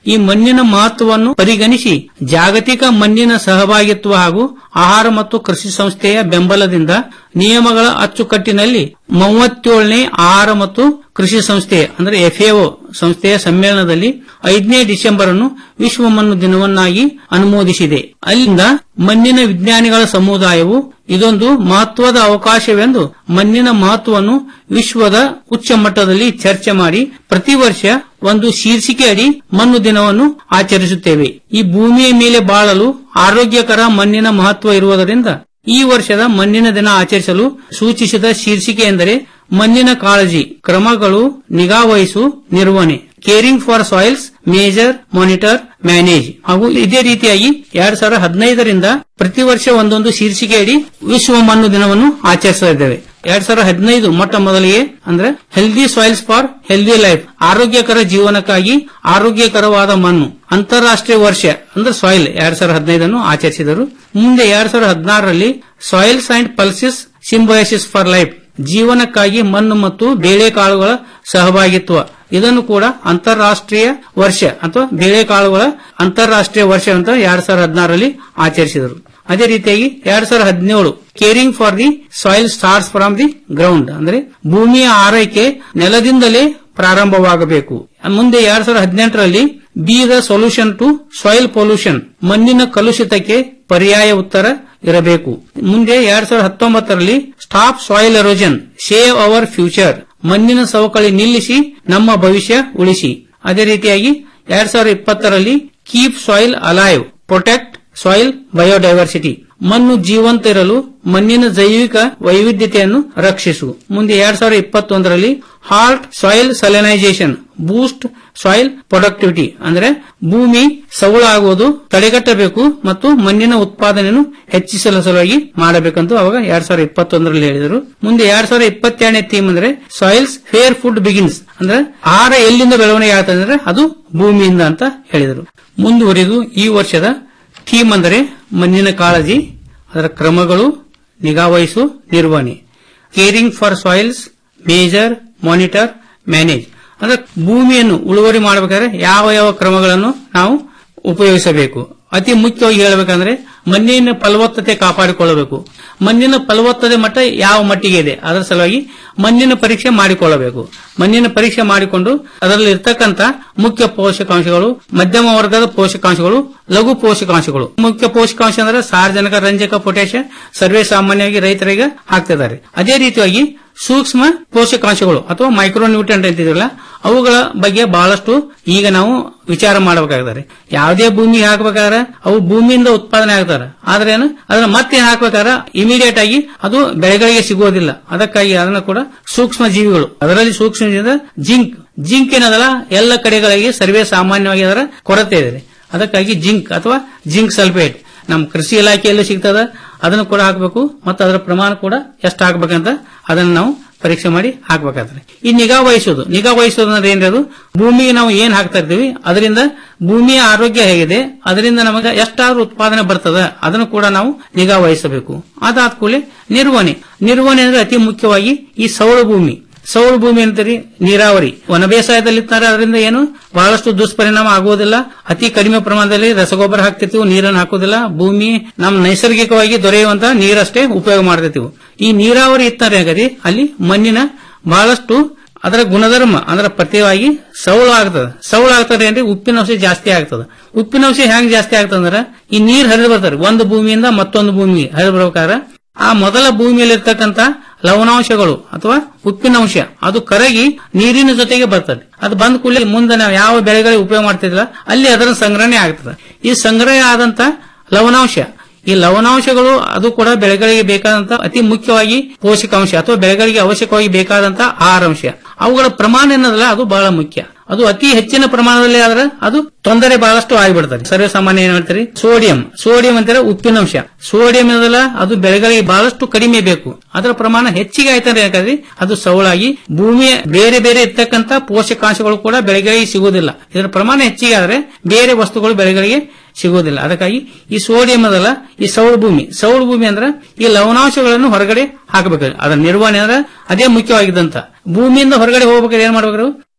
ಈ ಮಣ್ಣಿನ ಮಹತ್ವವನ್ನು ಪರಿಗಣಿಸಿ ಜಾಗತಿಕ ಮಣ್ಣಿನ ಸಹಭಾಗಿತ್ವ ಹಾಗೂ ಆಹಾರ ಮತ್ತು ಕೃಷಿ ಸಂಸ್ಥೆಯ ಬೆಂಬಲದಿಂದ ನಿಯಮಗಳ ಅಚ್ಚುಕಟ್ಟಿನಲ್ಲಿ ಮೂವತ್ತೇಳನೇ ಆಹಾರ ಮತ್ತು ಕೃಷಿ ಸಂಸ್ಥೆ ಅಂದ್ರೆ ಎಫ್ಎಒ ಸಂಸ್ಥೆಯ ಸಮ್ಮೇಳನದಲ್ಲಿ ಐದನೇ ಡಿಸೆಂಬರ್ ಅನ್ನು ವಿಶ್ವ ಮಣ್ಣು ದಿನವನ್ನಾಗಿ ಅನುಮೋದಿಸಿದೆ ಅಲ್ಲಿಂದ ಮಣ್ಣಿನ ವಿಜ್ಞಾನಿಗಳ ಸಮುದಾಯವು ಇದೊಂದು ಮಹತ್ವದ ಅವಕಾಶವೆಂದು ಮಣ್ಣಿನ ಮಹತ್ವವನ್ನು ವಿಶ್ವದ ಉಚ್ಚ ಮಟ್ಟದಲ್ಲಿ ಚರ್ಚೆ ಮಾಡಿ ಪ್ರತಿ ವರ್ಷ ಒಂದು ಶೀರ್ಷಿಕೆ ಅಡಿ ಮಣ್ಣು ದಿನವನ್ನು ಆಚರಿಸುತ್ತೇವೆ ಈ ಭೂಮಿಯ ಮೇಲೆ ಬಾಳಲು ಆರೋಗ್ಯಕರ ಮಣ್ಣಿನ ಮಹತ್ವ ಇರುವುದರಿಂದ ಈ ವರ್ಷದ ಮಣ್ಣಿನ ದಿನ ಆಚರಿಸಲು ಸೂಚಿಸಿದ ಶೀರ್ಷಿಕೆ ಎಂದರೆ ಮಣ್ಣಿನ ಕಾಳಜಿ ಕ್ರಮಗಳು ನಿಗಾವಹಿಸು ನಿರ್ವಹಣೆ caring for soils measure monitor manage ಹಾಗೂ ಇದೇ ರೀತಿಯಾಗಿ ಎರಡ್ ಸಾವಿರದ ಹದಿನೈದರಿಂದ ಪ್ರತಿ ವರ್ಷ ಒಂದೊಂದು ಶೀರ್ಷಿಕೆ ಅಡಿ ವಿಶ್ವ ಮಣ್ಣು ದಿನವನ್ನು ಆಚರಿಸ್ತಾ ಇದ್ದೇವೆ ಎರಡ್ ಸಾವಿರದ ಹದಿನೈದು ಮೊಟ್ಟ ಮೊದಲಿಗೆ ಅಂದ್ರೆ healthy soils for healthy life ಆರೋಗ್ಯಕರ ಜೀವನಕ್ಕಾಗಿ ಆರೋಗ್ಯಕರವಾದ ಮಣ್ಣು ಅಂತಾರಾಷ್ಟ್ರೀಯ ವರ್ಷ ಅಂದ್ರೆ ಸಾಯಿಲ್ ಎರಡ್ ಸಾವಿರದ ಹದಿನೈದನ್ನು ಆಚರಿಸಿದರು ಮುಂದೆ ಎರಡ್ ಸಾವಿರದ ಹದಿನಾರರಲ್ಲಿ soils and pulses symbiosis for life ಜೀವನಕ್ಕಾಗಿ ಮಣ್ಣು ಮತ್ತು ಬೇಳೆಕಾಳುಗಳ ಸಹಭಾಗಿತ್ವ ಇದನ್ನು ಕೂಡ ಅಂತಾರಾಷ್ಟ್ರೀಯ ವರ್ಷ ಅಥವಾ ಬೇಳೆಕಾಳುಗಳ ಅಂತಾರಾಷ್ಟ್ರೀಯ ವರ್ಷ ಅಂತ ಎರಡ್ ಸಾವಿರದ ಹದಿನಾರರಲ್ಲಿ ಆಚರಿಸಿದರು ಅದೇ ರೀತಿಯಾಗಿ ಎರಡ್ ಸಾವಿರದ ಹದಿನೇಳು caring for the soil starts from the ground ಅಂದ್ರೆ ಭೂಮಿಯ ಆರೈಕೆ ನೆಲದಿಂದಲೇ ಪ್ರಾರಂಭವಾಗಬೇಕು ಮುಂದೆ ಎರಡ್ ಸಾವಿರದ ಹದಿನೆಂಟರಲ್ಲಿ be the solution to soil pollution ಮಣ್ಣಿನ ಕಲುಷಿತಕ್ಕೆ ಪರ್ಯಾಯ ಉತ್ತರ ಇರಬೇಕು ಮುಂದೆ ಎರಡ್ ಸಾವಿರದ ಹತ್ತೊಂಬತ್ತರಲ್ಲಿ stop soil erosion save our future ಮಣ್ಣಿನ ಸವಕಳಿ ನಿಲ್ಲಿಸಿ ನಮ್ಮ ಭವಿಷ್ಯ ಉಳಿಸಿ ಅದೇ ರೀತಿಯಾಗಿ ಎರಡ್ ಸಾವಿರದ ಇಪ್ಪತ್ತರಲ್ಲಿ keep soil alive protect soil biodiversity ಮಣ್ಣು ಜೀವಂತ ಇರಲು ಮಣ್ಣಿನ ಜೈವಿಕ ವೈವಿಧ್ಯತೆಯನ್ನು ರಕ್ಷಿಸು ಮುಂದೆ ಎರಡ್ ಸಾವಿರದ ಇಪ್ಪತ್ತೊಂದರಲ್ಲಿ halt soil salinisation boost soil productivity ಅಂದ್ರೆ ಭೂಮಿ ಸವಳಾಗುವುದು ತಡೆಗಟ್ಟಬೇಕು ಮತ್ತು ಮಣ್ಣಿನ ಉತ್ಪಾದನೆಯನ್ನು ಹೆಚ್ಚಿಸಲು ಸಲುವಾಗಿ ಮಾಡಬೇಕಂತ ಅವಾಗ ಎರಡ್ ಸಾವಿರದ ಇಪ್ಪತ್ತೊಂದರಲ್ಲಿ ಹೇಳಿದರು ಮುಂದೆ ಎರಡ್ ಸಾವಿರದ ಇಪ್ಪತ್ತೆರಡನೇ ಥೀಮ್ ಅಂದ್ರೆ ಸಾಯಿಲ್ಸ್ ಫೇರ್ ಫುಡ್ ಬಿಗಿನ್ಸ್ ಅಂದ್ರೆ ಆಹಾರ ಎಲ್ಲಿಂದ ಬೆಳವಣಿಗೆ ಆಗ್ತದೆ ಅಂದ್ರೆ ಅದು ಭೂಮಿಯಿಂದ ಅಂತ ಹೇಳಿದರು ಮುಂದುವರಿದು ಈ ವರ್ಷದ ಥೀಮ್ ಅಂದರೆ ಮಣ್ಣಿನ ಕಾಳಜಿ ಅದರ ಕ್ರಮಗಳು ನಿಗಾವಹಿಸು ನಿರ್ವಹಣೆ caring for soils measure monitor manage ಅಂದ್ರೆ ಭೂಮಿಯನ್ನು ಉಳುವರಿ ಮಾಡಬೇಕಾದ್ರೆ ಯಾವ ಯಾವ ಕ್ರಮಗಳನ್ನು ನಾವು ಉಪಯೋಗಿಸಬೇಕು ಅತಿ ಮುಖ್ಯವಾಗಿ ಹೇಳಬೇಕಂದ್ರೆ ಮಣ್ಣಿನ ಫಲವತ್ತತೆ ಕಾಪಾಡಿಕೊಳ್ಳಬೇಕು ಮಣ್ಣಿನ ಫಲವತ್ತತೆ ಮಟ್ಟ ಯಾವ ಮಟ್ಟಿಗೆ ಇದೆ ಅದರ ಸಲುವಾಗಿ ಮಣ್ಣಿನ ಪರೀಕ್ಷೆ ಮಾಡಿಕೊಳ್ಳಬೇಕು ಮಣ್ಣಿನ ಪರೀಕ್ಷೆ ಮಾಡಿಕೊಂಡು ಅದರಲ್ಲಿ ಇರ್ತಕ್ಕಂಥ ಮುಖ್ಯ ಪೋಷಕಾಂಶಗಳು ಮಧ್ಯಮ ವರ್ಗದ ಪೋಷಕಾಂಶಗಳು ಲಘು ಪೋಷಕಾಂಶಗಳು ಮುಖ್ಯ ಪೋಷಕಾಂಶ ಅಂದ್ರೆ ಸಾರ್ವಜನಿಕ ರಂಜಕ ಪೊಟ್ಯಾಷ ಸರ್ವೇ ಸಾಮಾನ್ಯವಾಗಿ ರೈತರಿಗೆ ಹಾಕ್ತಿದ್ದಾರೆ ಅದೇ ರೀತಿಯಾಗಿ ಸೂಕ್ಷ್ಮ ಪೋಷಕಾಂಶಗಳು ಅಥವಾ ಮೈಕ್ರೋ ನ್ಯೂಟ್ರೆಂಟ್ ಅಂತಿದ್ರಲ್ಲ ಅವುಗಳ ಬಗ್ಗೆ ಬಹಳಷ್ಟು ಈಗ ನಾವು ವಿಚಾರ ಮಾಡಬೇಕಾಗ್ತಾರೆ ಯಾವುದೇ ಭೂಮಿ ಹಾಕಬೇಕಾದ್ರೆ ಅವು ಭೂಮಿಯಿಂದ ಉತ್ಪಾದನೆ ಆಗ್ತಾರೆ ಆದ್ರೆ ಏನು ಅದನ್ನ ಮತ್ತೆ ಹಾಕ್ಬೇಕಾದ್ರೆ ಇಮಿಡಿಯೇಟ್ ಆಗಿ ಅದು ಬೆಳೆಗಳಿಗೆ ಸಿಗೋದಿಲ್ಲ ಅದಕ್ಕಾಗಿ ಅದನ್ನ ಕೂಡ ಸೂಕ್ಷ್ಮ ಜೀವಿಗಳು ಅದರಲ್ಲಿ ಸೂಕ್ಷ್ಮ ಜೀವಿ ಅಂದ್ರೆ ಜಿಂಕ್ ಜಿಂಕ್ ಏನದಲ್ಲ ಎಲ್ಲ ಕಡೆಗಳಿಗೆ ಸರ್ವೇ ಸಾಮಾನ್ಯವಾಗಿ ಅದರ ಕೊರತೆ ಇದೆ ಅದಕ್ಕಾಗಿ ಜಿಂಕ್ ಅಥವಾ ಜಿಂಕ್ ಸಲ್ಫೇಟ್ ನಮ್ಮ ಕೃಷಿ ಇಲಾಖೆಯಲ್ಲೂ ಸಿಗ್ತದ ಅದನ್ನು ಕೂಡ ಹಾಕಬೇಕು ಮತ್ತು ಅದರ ಪ್ರಮಾಣ ಕೂಡ ಎಷ್ಟು ಹಾಕ್ಬೇಕಂತ ಅದನ್ನು ನಾವು ಪರೀಕ್ಷೆ ಮಾಡಿ ಹಾಕ್ಬೇಕಾಗ್ತದೆ ಈ ನಿಗಾ ವಹಿಸೋದು ನಿಗಾ ವಹಿಸೋದು ಅಂದ್ರೆ ಏನ್ರಿ ಅದು ಭೂಮಿಗೆ ನಾವು ಏನ್ ಹಾಕ್ತಾ ಇರ್ತೀವಿ ಅದರಿಂದ ಭೂಮಿಯ ಆರೋಗ್ಯ ಹೇಗಿದೆ ಅದರಿಂದ ನಮಗೆ ಎಷ್ಟಾದ್ರೂ ಉತ್ಪಾದನೆ ಬರ್ತದ ಅದನ್ನು ಕೂಡ ನಾವು ನಿಗಾ ವಹಿಸಬೇಕು ಅದಾದ ಕೂಡಲೇ ನಿರ್ವಹಣೆ ನಿರ್ವಹಣೆ ಅಂದ್ರೆ ಅತಿ ಮುಖ್ಯವಾಗಿ ಈ ಸೌರ ಭೂಮಿ ಸೌರ ಭೂಮಿ ಅಂತೀರಿ ನೀರಾವರಿ ವನ ಬೇಸಾಯದಲ್ಲಿರ್ತಾರೆ ಅದರಿಂದ ಏನು ಬಹಳಷ್ಟು ದುಷ್ಪರಿಣಾಮ ಆಗುವುದಿಲ್ಲ ಅತಿ ಕಡಿಮೆ ಪ್ರಮಾಣದಲ್ಲಿ ರಸಗೊಬ್ಬರ ಹಾಕ್ತಿರ್ತೀವಿ ನೀರನ್ನು ಹಾಕೋದಿಲ್ಲ ಭೂಮಿ ನಮ್ ನೈಸರ್ಗಿಕವಾಗಿ ದೊರೆಯುವಂತ ನೀರಷ್ಟೇ ಉಪಯೋಗ ಮಾಡ್ತಿರ್ತೀವಿ ಈ ನೀರಾವರಿ ಇತ್ತಾರೆ ಆಗರಿ ಅಲ್ಲಿ ಮಣ್ಣಿನ ಬಹಳಷ್ಟು ಅದರ ಗುಣಧರ್ಮ ಅಂದ್ರೆ ಪ್ರತ್ಯೇಕವಾಗಿ ಸೌಳು ಆಗ್ತದೆ ಸೌಳು ಆಗ್ತದೆ ಅಂದ್ರೆ ಉಪ್ಪಿನ ಅಂಶ ಜಾಸ್ತಿ ಆಗ್ತದೆ ಉಪ್ಪಿನ ಅಂಶ ಹೆಂಗ್ ಜಾಸ್ತಿ ಆಗ್ತದಂದ್ರೆ ಈ ನೀರ್ ಹರಿದು ಬರ್ತಾರೆ ಒಂದು ಭೂಮಿಯಿಂದ ಮತ್ತೊಂದು ಭೂಮಿಗೆ ಹರಿದು ಬರ್ಬೇಕಾದ್ರೆ ಆ ಮೊದಲ ಭೂಮಿಯಲ್ಲಿ ಇರ್ತಕ್ಕಂತ ಲವಣಾಂಶಗಳು ಅಥವಾ ಉಪ್ಪಿನಾಂಶ ಅದು ಕರಗಿ ನೀರಿನ ಜೊತೆಗೆ ಬರ್ತದೆ ಅದು ಬಂದ ಕೂಡಲೇ ಮುಂದೆ ನಾವು ಯಾವ ಬೆಳೆಗಳಿಗೆ ಉಪಯೋಗ ಮಾಡ್ತಿದ್ದಿಲ್ಲ ಅಲ್ಲಿ ಅದರ ಸಂಗ್ರಹಣೆ ಆಗ್ತದೆ ಈ ಸಂಗ್ರಹ ಆದಂತ ಲವಣಾಂಶ ಈ ಲವಣಾಂಶಗಳು ಅದು ಕೂಡ ಬೆಳೆಗಳಿಗೆ ಬೇಕಾದಂತ ಅತಿ ಮುಖ್ಯವಾಗಿ ಪೋಷಕಾಂಶ ಅಥವಾ ಬೆಳೆಗಳಿಗೆ ಅವಶ್ಯಕವಾಗಿ ಬೇಕಾದಂತ ಆಹಾರಾಂಶ ಅವುಗಳ ಪ್ರಮಾಣ ಏನದಲ್ಲ ಅದು ಬಹಳ ಮುಖ್ಯ ಅದು ಅತಿ ಹೆಚ್ಚಿನ ಪ್ರಮಾಣದಲ್ಲಿ ಆದ್ರೆ ಅದು ತೊಂದರೆ ಬಹಳಷ್ಟು ಆಗಿಬಿಡ್ತದೆ ಸರ್ವೇ ಸಾಮಾನ್ಯ ಏನ್ ಹೇಳ್ತಾರೆ ಸೋಡಿಯಂ ಸೋಡಿಯಂ ಅಂತಾರೆ ಉಪ್ಪಿನಂಶ ಸೋಡಿಯಂ ಏನದಲ್ಲ ಅದು ಬೆಳೆಗಳಿಗೆ ಬಹಳಷ್ಟು ಕಡಿಮೆ ಬೇಕು ಅದರ ಪ್ರಮಾಣ ಹೆಚ್ಚಿಗೆ ಆಯ್ತಾರೆ ಯಾಕಂದ್ರೆ ಅದು ಸವಳಾಗಿ ಭೂಮಿಯ ಬೇರೆ ಬೇರೆ ಇರ್ತಕ್ಕಂತ ಪೋಷಕಾಂಶಗಳು ಕೂಡ ಬೆಳೆಗಳಿಗೆ ಸಿಗುವುದಿಲ್ಲ ಇದರ ಪ್ರಮಾಣ ಹೆಚ್ಚಿಗೆ ಆದ್ರೆ ಬೇರೆ ವಸ್ತುಗಳು ಬೆಳೆಗಳಿಗೆ ಸಿಗುವುದಿಲ್ಲ ಅದಕ್ಕಾಗಿ ಈ ಸೋಡಿಯಂ ಅದಲ್ಲ ಈ ಸೌಳ ಭೂಮಿ ಸೌಳ ಭೂಮಿ ಅಂದ್ರೆ ಈ ಲವಣಾಂಶಗಳನ್ನು ಹೊರಗಡೆ ಹಾಕಬೇಕು ಅದರ ನಿರ್ವಹಣೆ ಅಂದ್ರೆ ಅದೇ ಮುಖ್ಯವಾಗಿದ್ದಂತ ಭೂಮಿಯಿಂದ ಹೊರಗಡೆ ಹೋಗ್ಬೇಕಾದ್ರೆ ಏನ್ ಮಾಡ್ಬೇಕು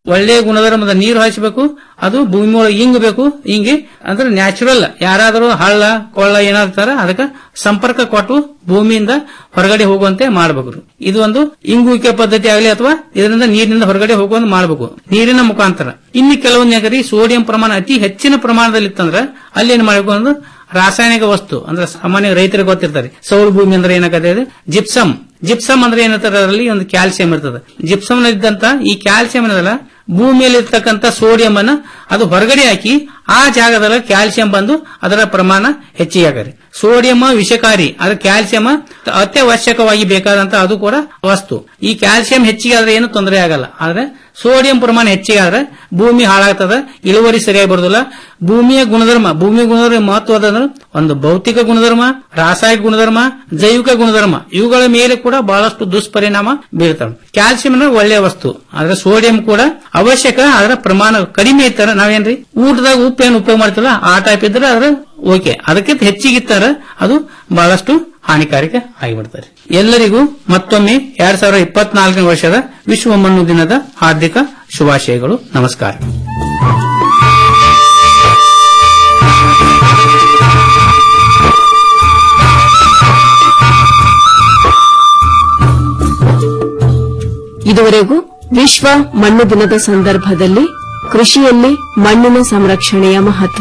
ಒಳ್ಳೆಯ ಗುಣಧರ್ಮದ ನೀರು ಹಾಯಿಸಬೇಕು ಅದು ಭೂಮಿ ಒಳಗೆ ಇಂಗಬೇಕು ಇಂಗಿ ಅಂದ್ರೆ ನ್ಯಾಚುರಲ್ ಯಾರಾದರೂ ಹಳ್ಳ ಕೊಳ್ಳ ಏನಾಗ್ತಾರ ಅದಕ್ಕೆ ಸಂಪರ್ಕ ಕೊಟ್ಟು ಭೂಮಿಯಿಂದ ಹೊರಗಡೆ ಹೋಗುವಂತೆ ಮಾಡಬೇಕು ಇದು ಒಂದು ಇಂಗುವಿಕೆ ಪದ್ಧತಿ ಆಗಲಿ ಅಥವಾ ಇದರಿಂದ ನೀರಿನಿಂದ ಹೊರಗಡೆ ಹೋಗುವಂತೆ ಮಾಡಬೇಕು ನೀರಿನ ಮುಖಾಂತರ ಇನ್ನು ಕೆಲವೊಂದು ಯಾಕಂದ್ರೆ ಸೋಡಿಯಂ ಪ್ರಮಾಣ ಅತಿ ಹೆಚ್ಚಿನ ಪ್ರಮಾಣದಲ್ಲಿ ಇತ್ತಂದ್ರೆ ಅಲ್ಲಿ ಏನ್ ಮಾಡಬೇಕು ಅಂದ್ರೆ ರಾಸಾಯನಿಕ ವಸ್ತು ಅಂದ್ರೆ ಸಾಮಾನ್ಯ ರೈತರಿಗೆ ಗೊತ್ತಿರ್ತಾರೆ ಸೌರ ಭೂಮಿ ಅಂದ್ರೆ ಏನಾಗತ್ತೆ ಜಿಪ್ಸಮ್ ಜಿಪ್ಸಮ್ ಅಂದ್ರೆ ಏನಿರ್ತಾರೆ ಅದರಲ್ಲಿ ಒಂದು ಕ್ಯಾಲ್ಸಿಯಂ ಇರ್ತದೆ ಜಿಪ್ಸಮ್ ಇದ್ದಂತ ಈ ಕ್ಯಾಲ್ಸಿಯಂ ಏನದಲ್ಲ ಭೂಮಿಯಲ್ಲಿ ಇರ್ತಕ್ಕಂಥ ಸೋಡಿಯಂ ಅನ್ನ ಅದು ಹೊರಗಡೆ ಹಾಕಿ ಆ ಜಾಗದಲ್ಲಿ ಕ್ಯಾಲ್ಸಿಯಂ ಬಂದು ಅದರ ಪ್ರಮಾಣ ಹೆಚ್ಚಿಗೆ ಆಗರಿ ಸೋಡಿಯಂ ವಿಷಕಾರಿ ಅದು ಕ್ಯಾಲ್ಸಿಯಂ ಅತ್ಯವಶ್ಯಕವಾಗಿ ಬೇಕಾದಂತ ಅದು ಕೂಡ ವಸ್ತು ಈ ಕ್ಯಾಲ್ಸಿಯಂ ಹೆಚ್ಚಿಗೆ ಆದ್ರೆ ಏನು ತೊಂದರೆ ಆಗಲ್ಲ ಆದ್ರೆ ಸೋಡಿಯಂ ಪ್ರಮಾಣ ಹೆಚ್ಚಿಗೆ ಆದ್ರೆ ಭೂಮಿ ಹಾಳಾಗ್ತದೆ ಇಳುವರಿ ಸರಿಯಾಗಿ ಬರೋದಿಲ್ಲ ಭೂಮಿಯ ಗುಣಧರ್ಮ ಭೂಮಿಯ ಗುಣಧರ್ಮ ಮಹತ್ವದ ಅಂದ್ರೆ ಒಂದು ಭೌತಿಕ ಗುಣಧರ್ಮ ರಾಸಾಯನಿಕ ಗುಣಧರ್ಮ ಜೈವಿಕ ಗುಣಧರ್ಮ ಇವುಗಳ ಮೇಲೆ ಕೂಡ ಬಹಳಷ್ಟು ದುಷ್ಪರಿಣಾಮ ಬೀಳ್ತವೆ ಕ್ಯಾಲ್ಸಿಯಂ ಅಂದ್ರೆ ಒಳ್ಳೆಯ ವಸ್ತು ಆದ್ರೆ ಸೋಡಿಯಂ ಕೂಡ ಅವಶ್ಯಕ ಅದರ ಪ್ರಮಾಣ ಕಡಿಮೆ ಇರ್ತಾರೆ ನಾವೇನ್ರಿ ಊಟದಾಗ ಉಪ್ಪು ಏನು ಉಪಯೋಗ ಮಾಡ್ತೀವಲ್ಲ ಆ ಟೈಪ್ ಇದ್ರೆ ಅದ್ರ ಓಕೆ ಅದಕ್ಕಿಂತ ಹೆಚ್ಚಿಗಿತ್ತಾರೆ ಅದು ಬಹಳಷ್ಟು ಹಾನಿಕಾರಕ ಆಗಿಬಿಡ್ತಾರೆ ಎಲ್ಲರಿಗೂ ಮತ್ತೊಮ್ಮೆ ಎರಡ್ ಸಾವಿರದ ಇಪ್ಪತ್ನಾಲ್ಕನೇ ವರ್ಷದ ವಿಶ್ವ ಮಣ್ಣು ದಿನದ ಹಾರ್ದಿಕ ಶುಭಾಶಯಗಳು ನಮಸ್ಕಾರ ಇದುವರೆಗೂ ವಿಶ್ವ ಮಣ್ಣು ದಿನದ ಸಂದರ್ಭದಲ್ಲಿ ಕೃಷಿಯಲ್ಲಿ ಮಣ್ಣಿನ ಸಂರಕ್ಷಣೆಯ ಮಹತ್ವ